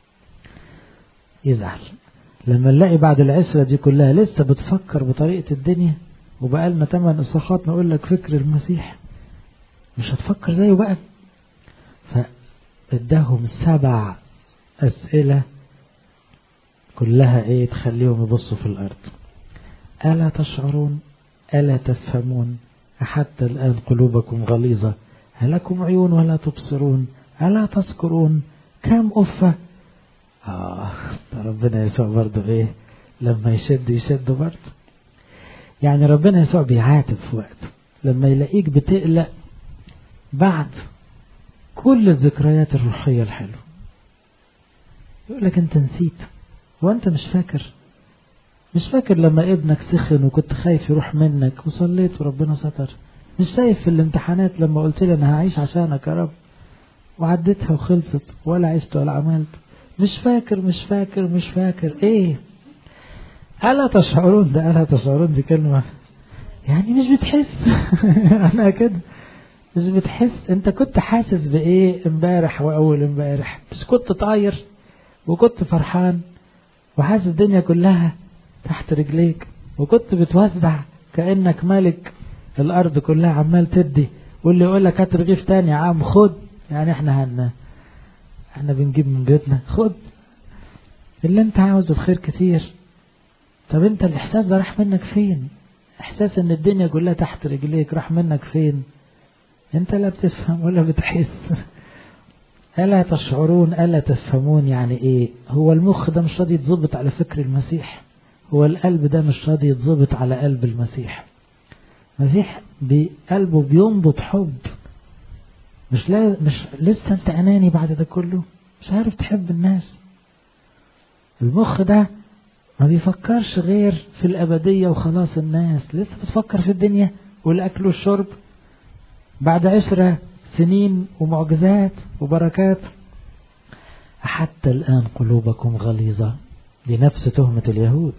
يزعل لما نلاقي بعد العسرة دي كلها لسه بتفكر بطريقة الدنيا وبقى لنا تمن إصحاحات نقول لك فكر المسيح مش هتفكر زيه بقى فاداهم سبع أسئلة كلها ايه تخليهم يبصوا في الأرض ألا تشعرون ألا تفهمون أحتى الآن قلوبكم غليظة هلكم عيون ولا تبصرون ألا تذكرون كم أفة آه ربنا يسوع برضه إيه لما يشد يشد برضه يعني ربنا يسوع بيعاتب في وقته لما يلاقيك بتقلق بعد كل الذكريات الروحية الحلوة يقول لك انت نسيت وانت مش فاكر مش فاكر لما ابنك سخن وكنت خايف يروح منك وصليت وربنا ستر مش شايف في الامتحانات لما قلت لي انا هعيش عشانك يا رب وعديتها وخلصت ولا عشت ولا عملت مش فاكر مش فاكر مش فاكر ايه ألا تشعرون ده ألا تشعرون دي كلمة يعني مش بتحس أنا كده مش بتحس أنت كنت حاسس بإيه امبارح وأول امبارح مش كنت طاير وكنت فرحان وحاسس الدنيا كلها تحت رجليك وكنت بتوزع كأنك ملك الأرض كلها عمال تدي واللي يقول لك هات رغيف تاني يا عم خد يعني احنا هن احنا بنجيب من بيتنا خد اللي انت عاوزه الخير كتير طب انت الاحساس ده راح منك فين احساس ان الدنيا كلها تحت رجليك راح منك فين انت لا بتفهم ولا بتحس ألا تشعرون ألا تفهمون يعني إيه هو المخ ده مش راضي يتظبط على فكر المسيح هو القلب ده مش راضي يتظبط على قلب المسيح المسيح بقلبه بينبض حب مش لا مش لسه انت اناني بعد ده كله مش عارف تحب الناس المخ ده ما بيفكرش غير في الأبدية وخلاص الناس لسه بتفكر في الدنيا والأكل والشرب بعد عشرة سنين ومعجزات وبركات حتى الآن قلوبكم غليظة دي نفس تهمة اليهود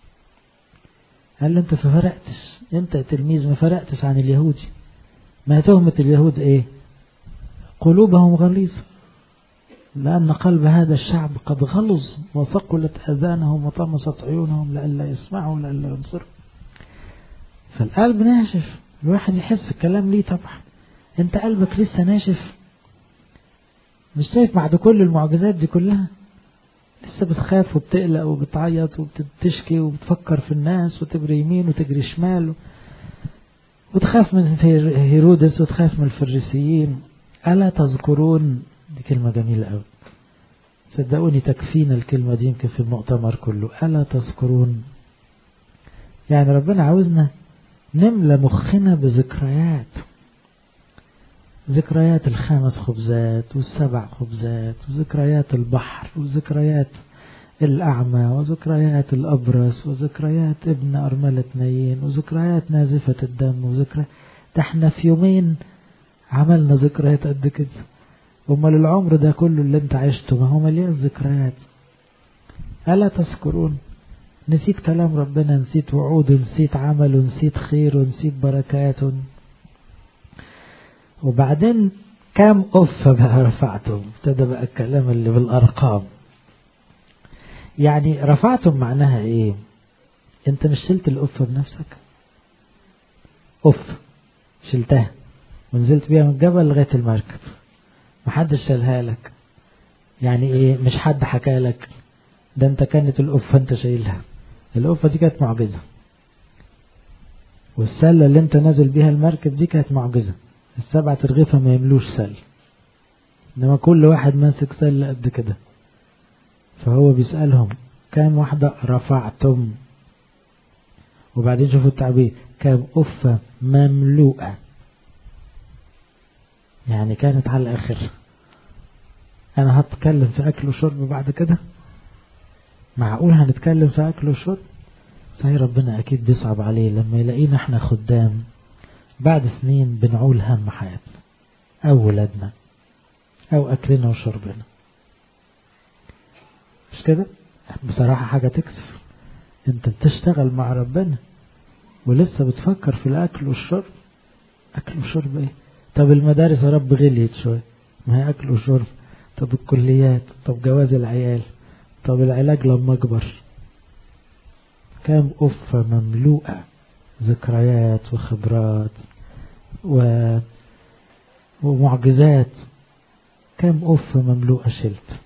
قال له انت فرقتش انت يا تلميذ ما فرقتش عن اليهودي ما تهمة اليهود ايه قلوبهم غليظة لأن قلب هذا الشعب قد غلظ وثقلت أذانهم وطمست عيونهم لئلا يسمعوا لئلا ينصروا فالقلب ناشف الواحد يحس الكلام ليه طبعا انت قلبك لسه ناشف مش شايف بعد كل المعجزات دي كلها لسه بتخاف وبتقلق وبتعيط وبتشكي وبتفكر في الناس وتجري يمين وتجري شمال وتخاف من هيرودس وتخاف من الفريسيين ألا تذكرون دي كلمة جميلة أوي صدقوني تكفينا الكلمة دي يمكن في المؤتمر كله ألا تذكرون يعني ربنا عاوزنا نملى مخنا بذكريات ذكريات الخمس خبزات والسبع خبزات وذكريات البحر وذكريات الأعمى وذكريات الأبرص وذكريات ابن أرملة نايين وذكريات نازفة الدم وذكرى ده احنا في يومين عملنا ذكريات قد كده امال العمر ده كله اللي انت عشته ما هو مليان ذكريات ألا تذكرون نسيت كلام ربنا نسيت وعوده نسيت عمله نسيت خيره نسيت بركاته وبعدين كام أف بقى رفعتم ابتدى بقى الكلام اللي بالأرقام يعني رفعتم معناها ايه انت مش شلت الأف بنفسك أف شلتها ونزلت بيها من الجبل لغاية المركب محدش شالها لك يعني ايه مش حد حكى لك ده انت كانت القفة انت شايلها القفة دي كانت معجزة والسلة اللي انت نازل بيها المركب دي كانت معجزة السبعة رغيفة ما يملوش سل انما كل واحد ماسك سلة قد كده فهو بيسألهم كام واحدة رفعتم وبعدين شوفوا التعبير كام قفة مملوءة يعني كانت على الآخر أنا هتكلم في أكل وشرب بعد كده معقول هنتكلم في أكل وشرب صحيح ربنا أكيد بيصعب عليه لما يلاقينا احنا خدام بعد سنين بنعول هم حياتنا أو ولادنا أو أكلنا وشربنا مش كده بصراحة حاجة تكسف انت بتشتغل مع ربنا ولسه بتفكر في الأكل والشرب أكل وشرب ايه طب المدارس يا رب غليت شوية ما هي أكل وشرب طب الكليات طب جواز العيال طب العلاج لما أكبر كام أفة مملوءة ذكريات وخبرات و... ومعجزات كم أف مملوءة شلت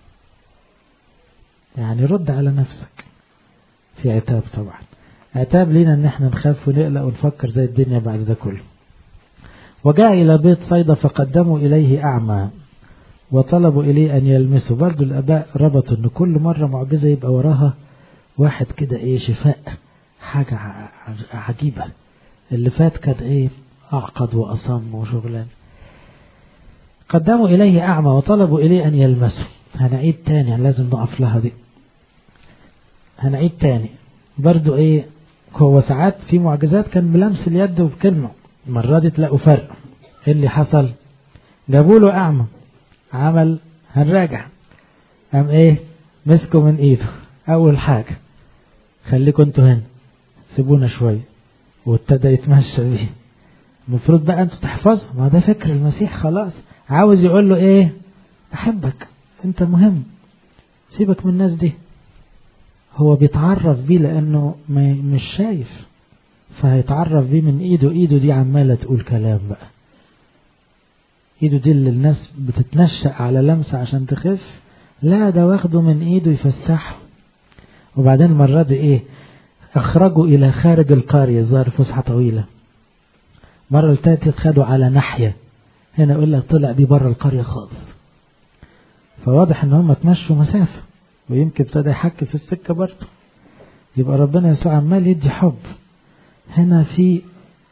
يعني رد على نفسك في عتاب طبعا عتاب لينا ان احنا نخاف ونقلق ونفكر زي الدنيا بعد ده كله وجاء الى بيت صيدا فقدموا اليه اعمى وطلبوا اليه ان يلمسوا برضو الاباء ربطوا ان كل مرة معجزة يبقى وراها واحد كده ايه شفاء حاجة عجيبة اللي فات كان ايه اعقد واصم وشغلان قدموا إليه أعمى وطلبوا إليه أن يلمسه هنعيد تاني لازم نقف لها دي هنعيد تاني برضو إيه هو ساعات في معجزات كان بلمس اليد وبكلمة المرة دي تلاقوا فرق إيه اللي حصل جابوا له أعمى عمل هنراجع قام إيه مسكوا من إيده أول حاجة خليكم انتوا هنا سيبونا شوية وابتدى يتمشى بيه المفروض بقى انتوا تحفظوا ما ده فكر المسيح خلاص عاوز يقول له ايه بحبك انت مهم سيبك من الناس دي هو بيتعرف بيه لانه مش شايف فهيتعرف بيه من ايده ايده دي عمالة تقول كلام بقى ايده دي اللي الناس بتتنشأ على لمسة عشان تخف لا ده واخده من ايده يفسحه وبعدين المرة دي ايه اخرجوا الى خارج القرية ظهر فسحة طويلة مرة التالتة خدوا على ناحية هنا يقول لك طلع بيه بره القرية خالص فواضح ان هم اتمشوا مسافة ويمكن ابتدى يحكي في السكة برضه يبقى ربنا يسوع عمال يدي حب هنا في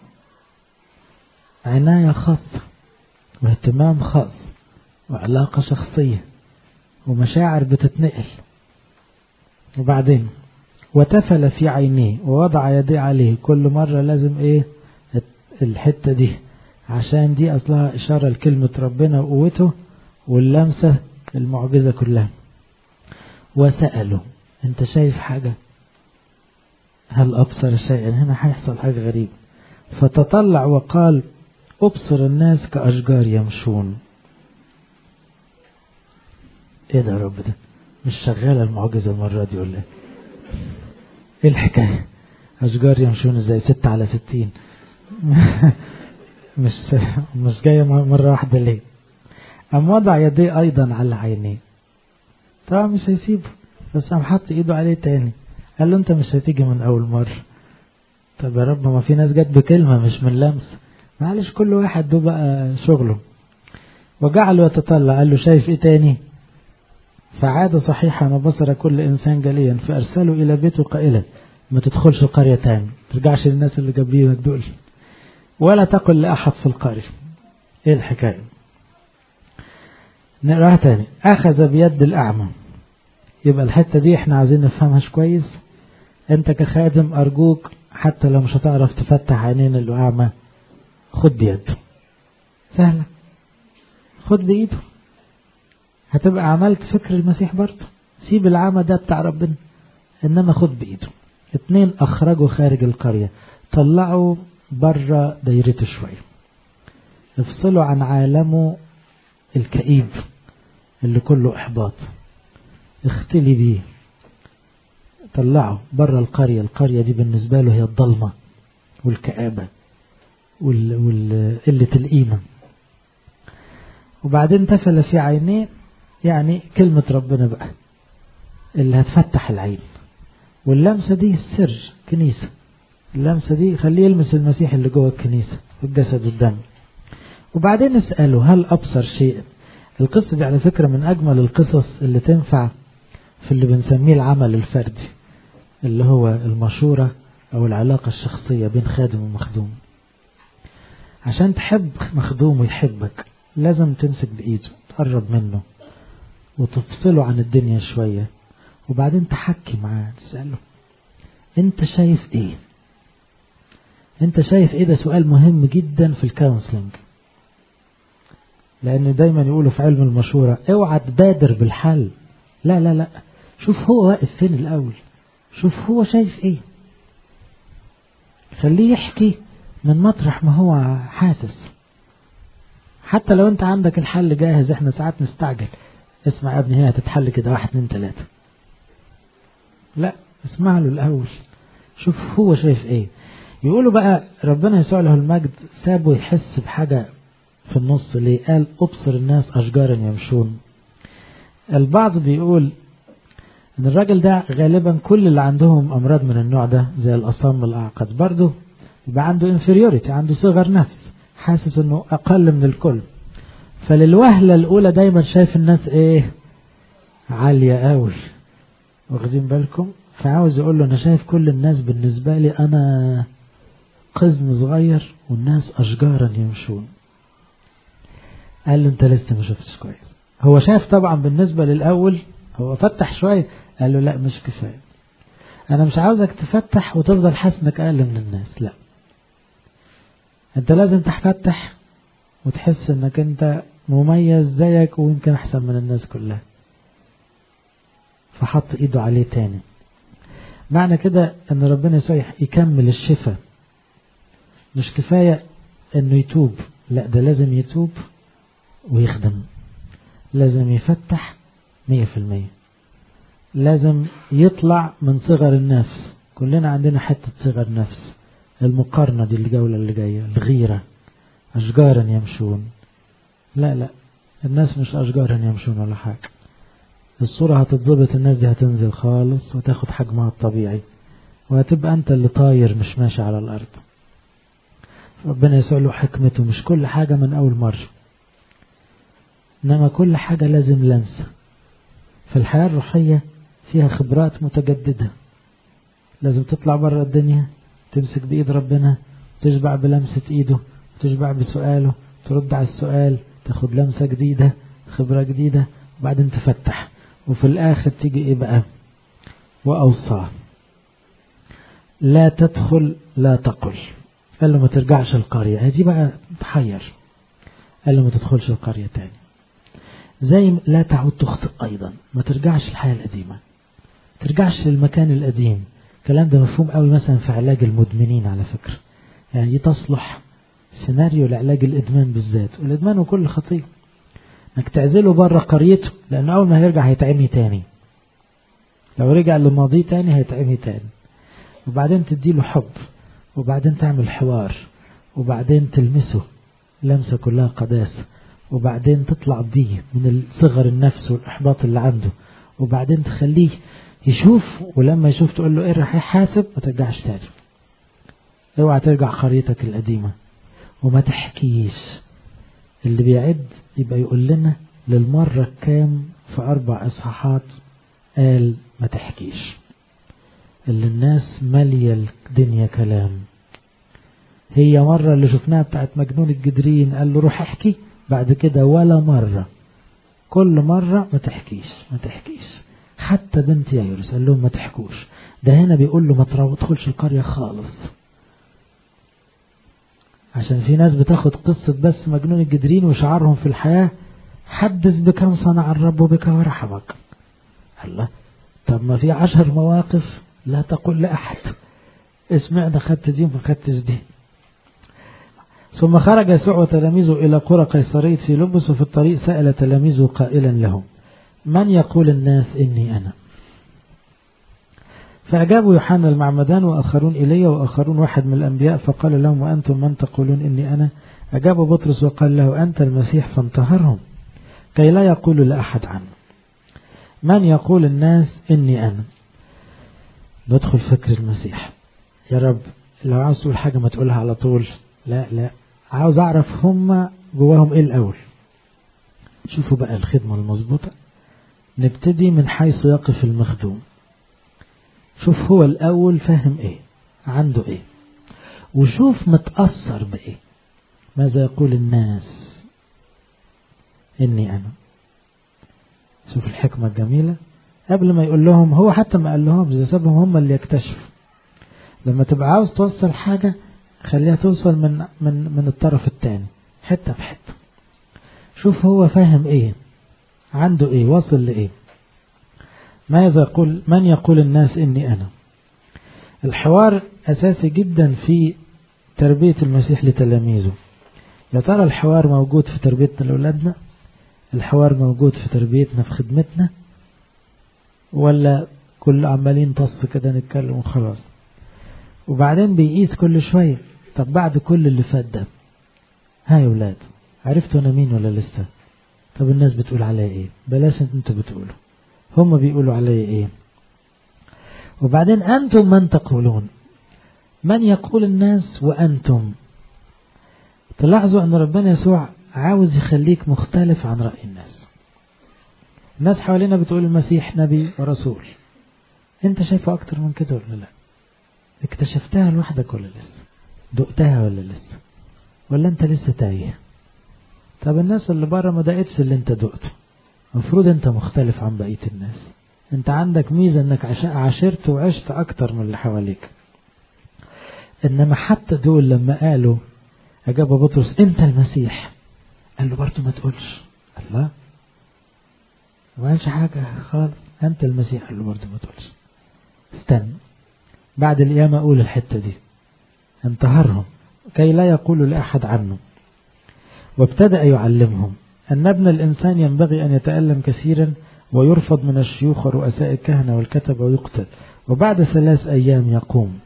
عناية خاصة واهتمام خاص وعلاقة شخصية ومشاعر بتتنقل وبعدين وتفل في عينيه ووضع يديه عليه كل مرة لازم ايه الحتة دي عشان دي أصلها إشارة لكلمة ربنا وقوته واللمسة المعجزة كلها وسأله أنت شايف حاجة هل أبصر شيئا هنا هيحصل حاجة غريبة فتطلع وقال أبصر الناس كأشجار يمشون إيه ده يا رب ده مش شغالة المعجزة المرة دي ولا إيه الحكاية أشجار يمشون إزاي ستة على ستين مش مش جاية مرة واحدة ليه أم وضع يديه أيضا على عينيه طبعا مش هيسيبه بس قام حط إيده عليه تاني قال له أنت مش هتيجي من أول مرة طب يا رب ما في ناس جت بكلمة مش من لمس معلش كل واحد ده بقى شغله وجعله يتطلع قال له شايف ايه تاني فعاد صحيحا وبصر كل انسان جليا فارسله الى بيته قائلا ما تدخلش القرية تاني ترجعش للناس اللي جابلينك دول ولا تقل لأحد في القرية ايه الحكاية نقراها تاني أخذ بيد الأعمى يبقى الحتة دي احنا عايزين نفهمها كويس انت كخادم أرجوك حتى لو مش هتعرف تفتح عينين اللي أعمى خد بيده سهلة خد بإيده هتبقى عملت فكر المسيح برضه سيب العمى ده بتاع ربنا إنما خد بإيده اتنين أخرجوا خارج القرية طلعوا بره دايرته شوية افصلوا عن عالمه الكئيب اللي كله إحباط اختلي بيه طلعه بره القرية القرية دي بالنسبة له هي الضلمة والكآبة وقلة القيمة وبعدين تفل في عينيه يعني كلمة ربنا بقى اللي هتفتح العين واللمسة دي السر كنيسة اللمسة دي خليه يلمس المسيح اللي جوه الكنيسة في الجسد والدم وبعدين اسأله هل أبصر شيء القصة دي على فكرة من أجمل القصص اللي تنفع في اللي بنسميه العمل الفردي اللي هو المشورة أو العلاقة الشخصية بين خادم ومخدوم عشان تحب مخدوم ويحبك لازم تمسك بإيده تقرب منه وتفصله عن الدنيا شوية وبعدين تحكي معاه تسأله انت شايف ايه انت شايف ايه ده سؤال مهم جدا في الكونسلنج لان دايما يقولوا في علم المشورة اوعى تبادر بالحل لا لا لا شوف هو واقف فين الاول شوف هو شايف ايه خليه يحكي من مطرح ما هو حاسس حتى لو انت عندك الحل جاهز احنا ساعات نستعجل اسمع يا ابني هنا هتتحل كده واحد اتنين تلاتة لا اسمع له الاول شوف هو شايف ايه يقولوا بقى ربنا يسوع له المجد سابه يحس بحاجة في النص ليه قال ابصر الناس اشجارا يمشون البعض بيقول ان الراجل ده غالبا كل اللي عندهم امراض من النوع ده زي الاصم الاعقد برضه يبقى عنده انفيريوريتي عنده صغر نفس حاسس انه اقل من الكل فللوهلة الاولى دايما شايف الناس ايه عالية قوي واخدين بالكم فعاوز يقول له انا شايف كل الناس بالنسبة لي انا قزم صغير والناس اشجارا يمشون قال له انت لسه ما شفتش كويس هو شايف طبعا بالنسبة للاول هو فتح شوية قال له لا مش كفاية انا مش عاوزك تفتح وتفضل حاسس انك اقل من الناس لا انت لازم تفتح وتحس انك انت مميز زيك ويمكن احسن من الناس كلها فحط ايده عليه تاني معنى كده ان ربنا يسوع يكمل الشفاء مش كفاية انه يتوب لا ده لازم يتوب ويخدم لازم يفتح مية في المية لازم يطلع من صغر النفس كلنا عندنا حتة صغر نفس المقارنة دي الجولة اللي جاية الغيرة أشجارا يمشون لا لا الناس مش أشجارا يمشون ولا حاجة الصورة هتتظبط الناس دي هتنزل خالص وتاخد حجمها الطبيعي وهتبقى أنت اللي طاير مش ماشي على الأرض ربنا يسوع له حكمته مش كل حاجة من أول مرة إنما كل حاجة لازم لمسة فالحياة الروحية فيها خبرات متجددة لازم تطلع بره الدنيا تمسك بإيد ربنا تشبع بلمسة إيده تشبع بسؤاله ترد على السؤال تاخد لمسة جديدة خبرة جديدة وبعدين تفتح وفي الآخر تيجي إيه بقى وأوصى لا تدخل لا تقل قال له ما ترجعش القرية هدي بقى تحير قال له ما تدخلش القرية تاني زي لا تعود تخطئ أيضا ما ترجعش الحياة القديمة ترجعش للمكان القديم الكلام ده مفهوم قوي مثلا في علاج المدمنين على فكرة يعني دي تصلح سيناريو لعلاج الإدمان بالذات والإدمان وكل خطية انك تعزله بره قريته لأنه أول ما هيرجع هيتعمي تاني لو رجع لماضيه تاني هيتعمي تاني وبعدين تديله حب وبعدين تعمل حوار وبعدين تلمسه لمسة كلها قداسة وبعدين تطلع بيه من صغر النفس والإحباط اللي عنده وبعدين تخليه يشوف ولما يشوف تقول له ايه راح يحاسب ما ترجعش تاني اوعى ترجع قريتك القديمة وما تحكيش اللي بيعد يبقى يقول لنا للمرة الكام في أربع إصحاحات قال ما تحكيش اللي الناس مالية الدنيا كلام هي مرة اللي شفناها بتاعت مجنون الجدرين قال له روح احكي بعد كده ولا مرة كل مرة ما تحكيش ما تحكيش حتى بنت يايرس قال لهم ما تحكوش ده هنا بيقول له ما تدخلش القرية خالص عشان في ناس بتاخد قصة بس مجنون الجدرين وشعارهم في الحياة حدث بكم صنع الرب بك ورحمك الله طب ما في عشر مواقف لا تقول لأحد اسمعنا خدت دي وما خدتش دي ثم خرج يسوع وتلاميذه إلى قرى قيصرية في لبس وفي الطريق سأل تلاميذه قائلا لهم من يقول الناس إني أنا فأجابوا يوحنا المعمدان وآخرون إلي وآخرون واحد من الأنبياء فقال لهم وأنتم من تقولون إني أنا أجاب بطرس وقال له أنت المسيح فانتهرهم كي لا يقولوا لأحد عنه من يقول الناس إني أنا ندخل فكر المسيح يا رب لو عاوز تقول حاجة ما تقولها على طول لا لا عاوز أعرف هم جواهم إيه الأول شوفوا بقى الخدمة المظبوطة نبتدي من حيث يقف المخدوم شوف هو الأول فاهم إيه عنده إيه وشوف متأثر بإيه ماذا يقول الناس إني أنا شوف الحكمة الجميلة قبل ما يقول لهم هو حتى ما قال لهم زي سابهم هم اللي يكتشفوا لما تبقى عاوز توصل حاجة خليها توصل من من من الطرف الثاني حتة بحتة شوف هو فاهم ايه عنده ايه واصل لايه ماذا يقول من يقول الناس اني انا الحوار اساسي جدا في تربية المسيح لتلاميذه يا ترى الحوار موجود في تربيتنا لأولادنا الحوار موجود في تربيتنا في خدمتنا ولا كل عمالين طص كده نتكلم وخلاص وبعدين بيقيس كل شوية طب بعد كل اللي فات ده ها يا ولاد عرفتوا انا مين ولا لسه طب الناس بتقول عليا ايه بلاش انتوا بتقولوا هم بيقولوا عليا ايه وبعدين انتم من تقولون من يقول الناس وانتم تلاحظوا ان ربنا يسوع عاوز يخليك مختلف عن رأي الناس الناس حوالينا بتقول المسيح نبي ورسول انت شايفه اكتر من كده ولا لا اكتشفتها لوحدك ولا لسه دقتها ولا لسه ولا انت لسه تايه طب الناس اللي بره ما دقتش اللي انت دقته المفروض انت مختلف عن بقية الناس انت عندك ميزة انك عاشرت وعشت اكتر من اللي حواليك انما حتى دول لما قالوا اجاب بطرس انت المسيح قال له برضه ما تقولش الله ما قالش حاجة خالص انت المسيح قال له برضه ما تقولش استنى بعد القيامة اقول الحتة دي انتهرهم كي لا يقولوا لأحد عنه وابتدأ يعلمهم أن ابن الإنسان ينبغي أن يتألم كثيرا ويرفض من الشيوخ ورؤساء الكهنة والكتب ويقتل وبعد ثلاث أيام يقوم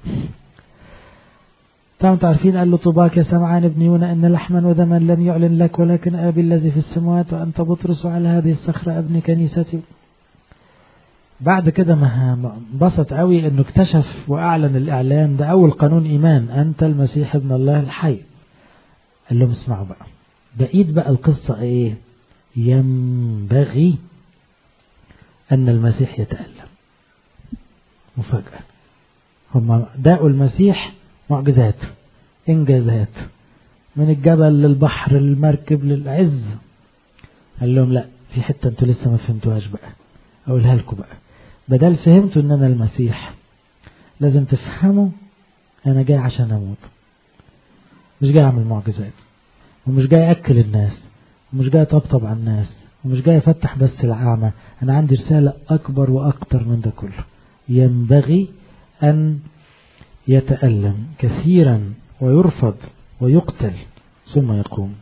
طبعا تعرفين قال له طباك يا سمعان ابن يونا إن لحما ودما لم يعلن لك ولكن أبي الذي في السماوات وأنت بطرس على هذه الصخرة ابن كنيستي بعد كده ما انبسط قوي انه اكتشف واعلن الاعلان ده اول قانون ايمان انت المسيح ابن الله الحي قال لهم اسمعوا بقى بقيت بقى القصة ايه ينبغي ان المسيح يتألم مفاجأة هم داقوا المسيح معجزات انجازات من الجبل للبحر للمركب للعز قال لهم لا في حتة انتوا لسه ما فهمتوهاش بقى اقولها لكم بقى بدل فهمتوا ان انا المسيح لازم تفهموا انا جاي عشان اموت مش جاي اعمل معجزات ومش جاي اكل الناس ومش جاي اطبطب على الناس ومش جاي افتح بس الاعمى انا عندي رسالة اكبر واكتر من ده كله ينبغي ان يتألم كثيرا ويرفض ويقتل ثم يقوم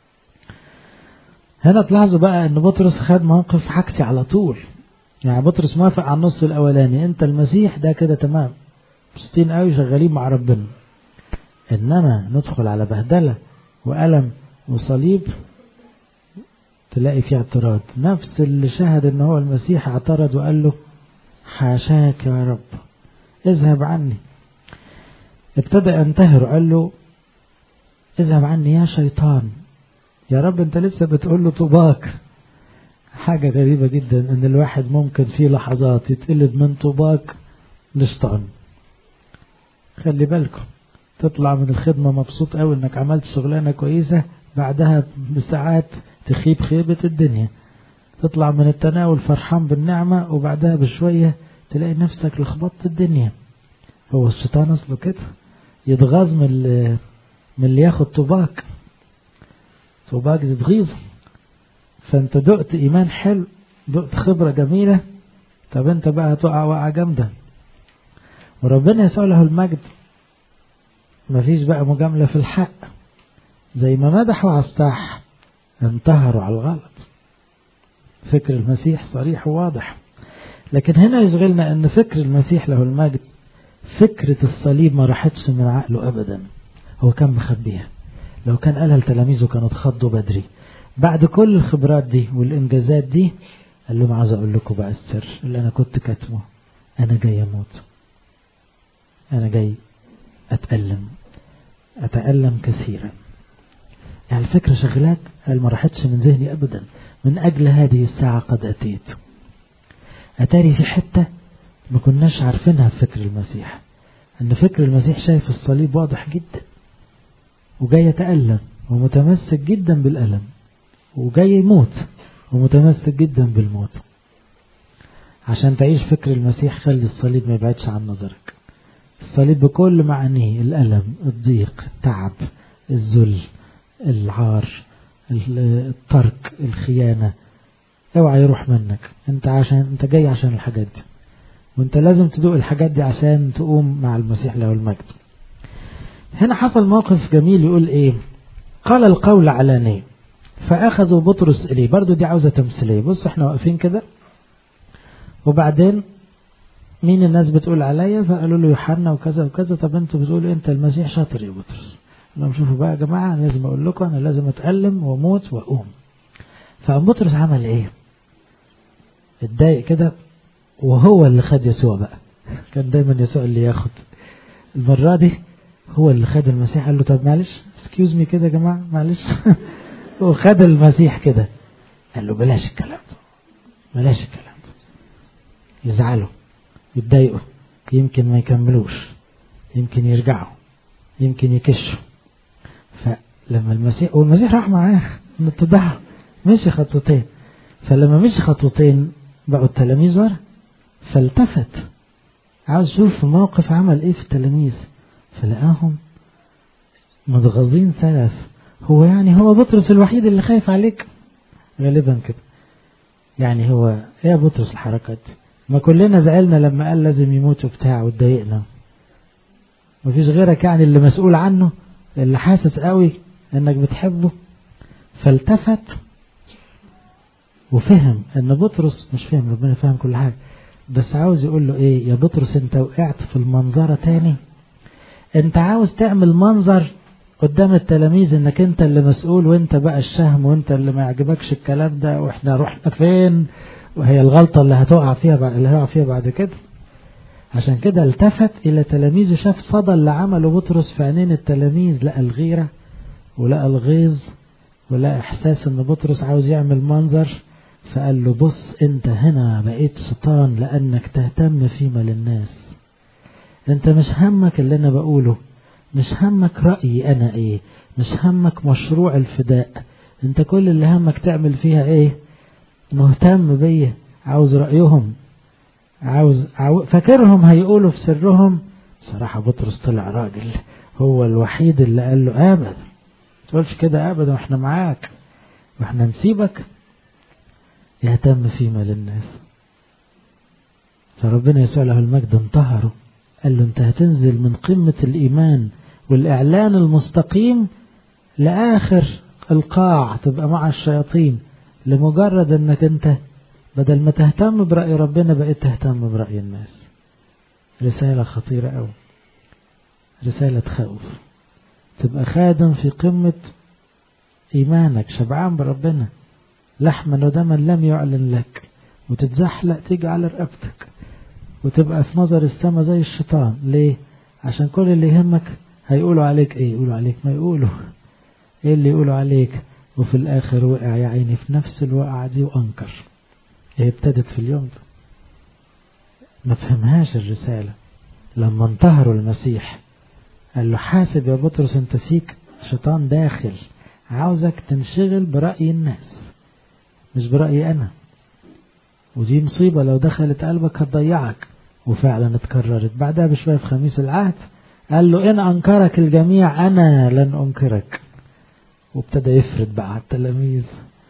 هنا تلاحظوا بقى ان بطرس خد موقف عكسي على طول يعني بطرس موافق على النص الاولاني انت المسيح ده كده تمام مبسوطين قوي شغالين مع ربنا انما ندخل على بهدله والم وصليب تلاقي فيه اعتراض نفس اللي شهد ان هو المسيح اعترض وقال له حاشاك يا رب اذهب عني ابتدى ينتهر قال له اذهب عني يا شيطان يا رب انت لسه بتقول له طوباك حاجة غريبة جدا ان الواحد ممكن في لحظات يتقلب من طوباك لشيطان خلي بالكم تطلع من الخدمة مبسوط قوي انك عملت شغلانة كويسة بعدها بساعات تخيب خيبة الدنيا تطلع من التناول فرحان بالنعمة وبعدها بشوية تلاقي نفسك لخبطت الدنيا هو الشيطان اصله كده يتغاظ من اللي, من اللي ياخد طوباك طوباك تتغيظه فانت دقت ايمان حلو دقت خبرة جميلة طب انت بقى هتقع وقعة جامدة وربنا يسوع له المجد مفيش بقى مجاملة في الحق زي ما مدحوا على الصح انتهروا على الغلط فكر المسيح صريح وواضح لكن هنا يشغلنا ان فكر المسيح له المجد فكرة الصليب ما راحتش من عقله ابدا هو كان مخبيها لو كان قالها لتلاميذه كانوا اتخضوا بدري بعد كل الخبرات دي والانجازات دي قال لهم عاوز اقول لكم بقى السر اللي انا كنت كاتمه انا جاي اموت انا جاي اتألم اتألم كثيرا يعني الفكرة شغلاك قال ما راحتش من ذهني ابدا من اجل هذه الساعة قد اتيت اتاري في حتة ما كناش عارفينها في فكر المسيح ان فكر المسيح شايف الصليب واضح جدا وجاي يتألم ومتمسك جدا بالألم وجاي يموت ومتمسك جدا بالموت عشان تعيش فكر المسيح خلي الصليب ما يبعدش عن نظرك الصليب بكل معانيه الألم الضيق التعب الذل العار الترك الخيانة اوعى يروح منك انت عشان انت جاي عشان الحاجات دي وانت لازم تدوق الحاجات دي عشان تقوم مع المسيح له المجد هنا حصل موقف جميل يقول ايه قال القول علانية فأخذوا بطرس إليه برضو دي عاوزة تمثيلية بص احنا واقفين كده وبعدين مين الناس بتقول عليا فقالوا له يوحنا وكذا وكذا طب انتوا بتقولوا انت المسيح شاطر يا بطرس لما شوفوا بقى يا جماعة أنا لازم أقول لكم أنا لازم أتألم وأموت وأقوم فقام بطرس عمل إيه؟ اتضايق كده وهو اللي خد يسوع بقى كان دايما يسوع اللي ياخد المرة دي هو اللي خد المسيح قال له طب معلش اسكيوز مي كده يا جماعة معلش وخد المسيح كده قال له بلاش الكلام ده بلاش الكلام ده يزعلوا يتضايقوا يمكن ما يكملوش يمكن يرجعوا يمكن يكشوا فلما المسيح والمسيح راح معاه اتبعه مشي خطوتين فلما مشي خطوتين بقوا التلاميذ ورا فالتفت عاوز يشوف الموقف عمل ايه في التلاميذ فلقاهم متغاظين سلف هو يعني هو بطرس الوحيد اللي خايف عليك غالبا كده يعني هو ايه يا بطرس الحركات دي ما كلنا زعلنا لما قال لازم يموت وبتاع واتضايقنا مفيش غيرك يعني اللي مسؤول عنه اللي حاسس قوي انك بتحبه فالتفت وفهم ان بطرس مش فاهم ربنا فاهم كل حاجه بس عاوز يقول له ايه يا بطرس انت وقعت في المنظره تاني انت عاوز تعمل منظر قدام التلاميذ انك انت اللي مسؤول وانت بقى الشهم وانت اللي ما يعجبكش الكلام ده واحنا رحنا فين وهي الغلطة اللي هتقع فيها بعد اللي هيقع فيها بعد كده عشان كده التفت الى تلاميذه شاف صدى اللي عمله بطرس في عينين التلاميذ لقى الغيرة ولقى الغيظ ولقى احساس ان بطرس عاوز يعمل منظر فقال له بص انت هنا بقيت شيطان لانك تهتم فيما للناس انت مش همك اللي انا بقوله مش همك رأيي انا ايه مش همك مشروع الفداء انت كل اللي همك تعمل فيها ايه مهتم بيا عاوز رأيهم عاوز عاو... فاكرهم هيقولوا في سرهم صراحة بطرس طلع راجل هو الوحيد اللي قال له ابدا تقولش كده ابدا واحنا معاك واحنا نسيبك يهتم فيما للناس فربنا يسوع له المجد انتهره قال له انت هتنزل من قمة الإيمان والإعلان المستقيم لآخر القاع تبقى مع الشياطين لمجرد انك انت بدل ما تهتم برأي ربنا بقيت تهتم برأي الناس رسالة خطيرة أوي رسالة تخوف تبقى خادم في قمة إيمانك شبعان بربنا لحما ودما لم يعلن لك وتتزحلق تيجي على رقبتك وتبقى في نظر السماء زي الشيطان ليه عشان كل اللي يهمك هيقولوا عليك ايه يقولوا عليك ما يقولوا ايه اللي يقولوا عليك وفي الاخر وقع يا عيني في نفس الوقعة دي وانكر هي ابتدت في اليوم ده ما فهمهاش الرسالة لما انتهروا المسيح قال له حاسب يا بطرس انت فيك شيطان داخل عاوزك تنشغل برأي الناس مش برأيي أنا ودي مصيبة لو دخلت قلبك هتضيعك وفعلا اتكررت بعدها بشوية في خميس العهد قال له إن أنكرك الجميع أنا لن أنكرك وابتدى يفرد بقى على التلاميذ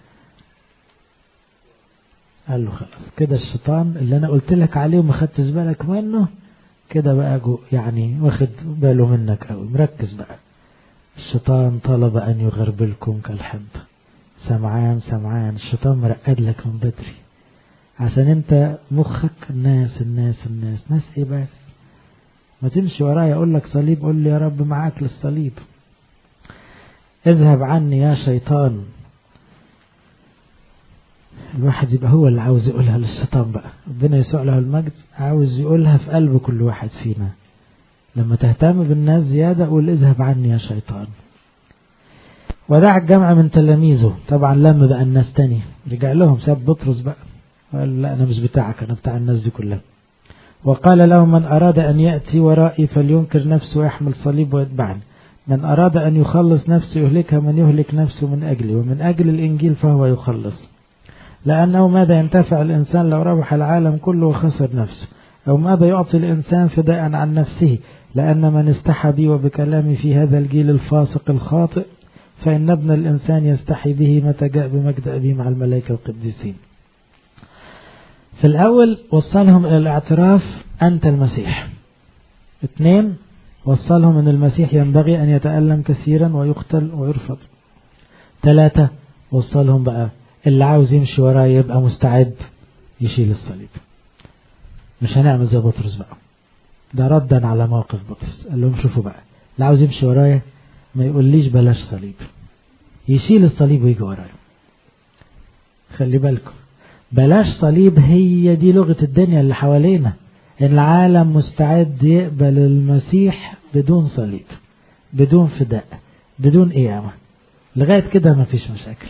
قال له خلاص كده الشيطان اللي أنا قلت لك عليه وما خدتش بالك منه كده بقى جو يعني واخد باله منك قوي مركز بقى الشيطان طلب أن يغربلكم كالحنطة سمعان سمعان الشيطان مرقد لك من بدري عشان انت مخك الناس الناس الناس ناس ايه بس ما تمشي ورايا اقول لك صليب قول لي يا رب معاك للصليب اذهب عني يا شيطان الواحد يبقى هو اللي عاوز يقولها للشيطان بقى ربنا يسوع له المجد عاوز يقولها في قلب كل واحد فينا لما تهتم بالناس زيادة قول اذهب عني يا شيطان ودع الجمع من تلاميذه طبعا لم بقى الناس تاني رجع لهم ساب بطرس بقى قال لا أنا مش بتاعك أنا بتاع الناس دي كلها وقال له من أراد أن يأتي ورائي فلينكر نفسه ويحمل صليب ويتبعني من أراد أن يخلص نفسه يهلكها من يهلك نفسه من أجلي ومن أجل الإنجيل فهو يخلص لأنه ماذا ينتفع الإنسان لو ربح العالم كله وخسر نفسه أو ماذا يعطي الإنسان فداء عن نفسه لأن من استحى بي وبكلامي في هذا الجيل الفاسق الخاطئ فإن ابن الإنسان يستحي به متى جاء بمجد أبيه مع الملائكة القديسين في الأول وصلهم إلى الاعتراف أنت المسيح اثنين وصلهم أن المسيح ينبغي أن يتألم كثيرا ويقتل ويرفض ثلاثة وصلهم بقى اللي عاوز يمشي وراه يبقى مستعد يشيل الصليب مش هنعمل زي بطرس بقى ده ردا على موقف بطرس قال لهم شوفوا بقى اللي عاوز يمشي ورايا ما يقوليش بلاش صليب يشيل الصليب ويجي ورايا خلي بالكم بلاش صليب هي دي لغة الدنيا اللي حوالينا العالم مستعد يقبل المسيح بدون صليب بدون فداء بدون قيامة لغاية كده ما فيش مشاكل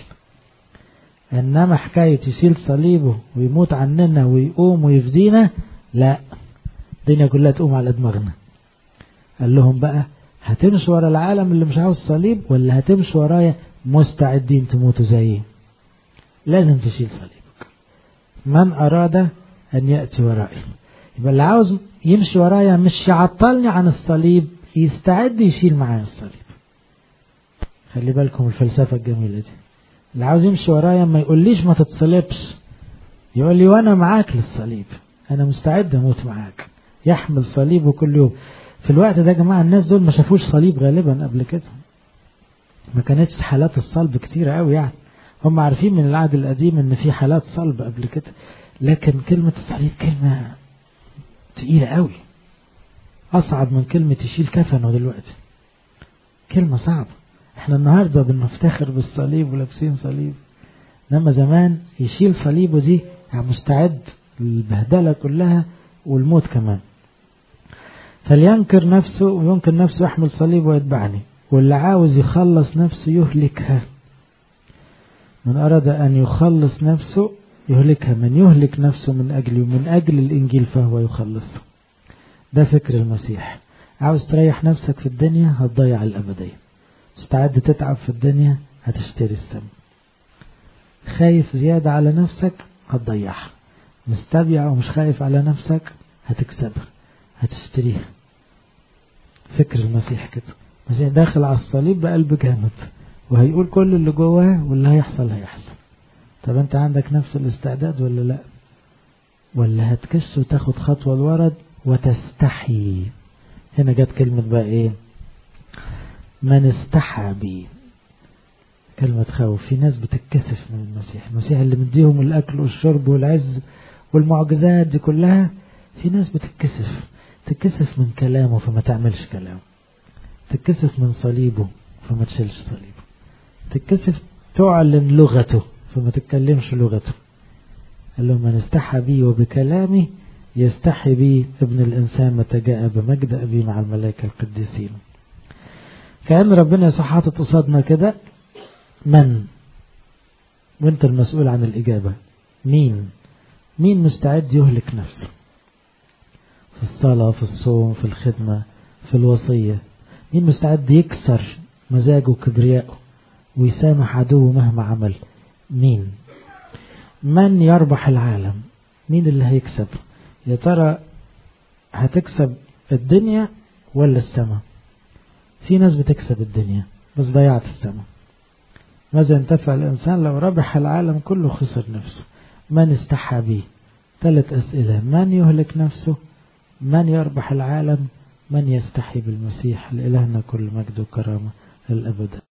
إنما حكاية يشيل صليبه ويموت عننا ويقوم ويفدينا لا الدنيا كلها تقوم على دماغنا قال لهم بقى هتمشوا ورا العالم اللي مش عاوز صليب ولا هتمشوا ورايا مستعدين تموتوا زيي لازم تشيل صليبك من أراد أن يأتي ورائي يبقى اللي عاوز يمشي ورايا مش يعطلني عن الصليب يستعد يشيل معايا الصليب خلي بالكم الفلسفة الجميلة دي اللي عاوز يمشي ورايا ما يقوليش ما تتصلبش يقول لي وانا معاك للصليب انا مستعد اموت معاك يحمل صليبه كل يوم في الوقت ده يا جماعه الناس دول ما شافوش صليب غالبا قبل كده ما كانتش حالات الصلب كتيرة قوي يعني هم عارفين من العهد القديم ان في حالات صلب قبل كده لكن كلمة الصليب كلمة تقيلة قوي أصعب من كلمة يشيل كفنه دلوقتي كلمة صعبة احنا النهاردة بنفتخر بالصليب ولابسين صليب انما زمان يشيل صليبه دي يعني مستعد للبهدلة كلها والموت كمان فلينكر نفسه وينكر نفسه يحمل صليب ويتبعني واللي عاوز يخلص نفسه يهلكها من أراد أن يخلص نفسه يهلكها من يهلك نفسه من أجلي ومن أجل الإنجيل فهو يخلصه ده فكر المسيح عاوز تريح نفسك في الدنيا هتضيع الأبدية مستعد تتعب في الدنيا هتشتري السم خايف زيادة على نفسك هتضيعها مستبيع ومش خايف على نفسك هتكسبها هتشتريها فكر المسيح كده المسيح داخل على الصليب بقلب جامد وهيقول كل اللي جواه واللي هيحصل هيحصل طب انت عندك نفس الاستعداد ولا لا ولا هتكس وتاخد خطوة لورا وتستحي هنا جت كلمة بقى ايه من استحى بي كلمة خوف في ناس بتتكسف من المسيح المسيح اللي مديهم الأكل والشرب والعز والمعجزات دي كلها في ناس بتتكسف تتكسف من كلامه فما تعملش كلامه تتكسف من صليبه فما تشيلش صليبه تتكسف تعلن لغته فما تتكلمش لغته قال لهم من استحى بي وبكلامي يستحي بي ابن الإنسان متى جاء بمجد أبي مع الملائكة القديسين كأن ربنا يسوع حاطط قصادنا كده من وانت المسؤول عن الإجابة مين مين مستعد يهلك نفسه في الصلاة في الصوم في الخدمة في الوصية مين مستعد يكسر مزاجه وكبريائه ويسامح عدوه مهما عمل مين من يربح العالم مين اللي هيكسب يا ترى هتكسب الدنيا ولا السماء في ناس بتكسب الدنيا بس ضيعت السماء ماذا ينتفع الإنسان لو ربح العالم كله خسر نفسه من استحى به ثلاث أسئلة من يهلك نفسه من يربح العالم من يستحي بالمسيح لإلهنا كل مجد وكرامة للأبد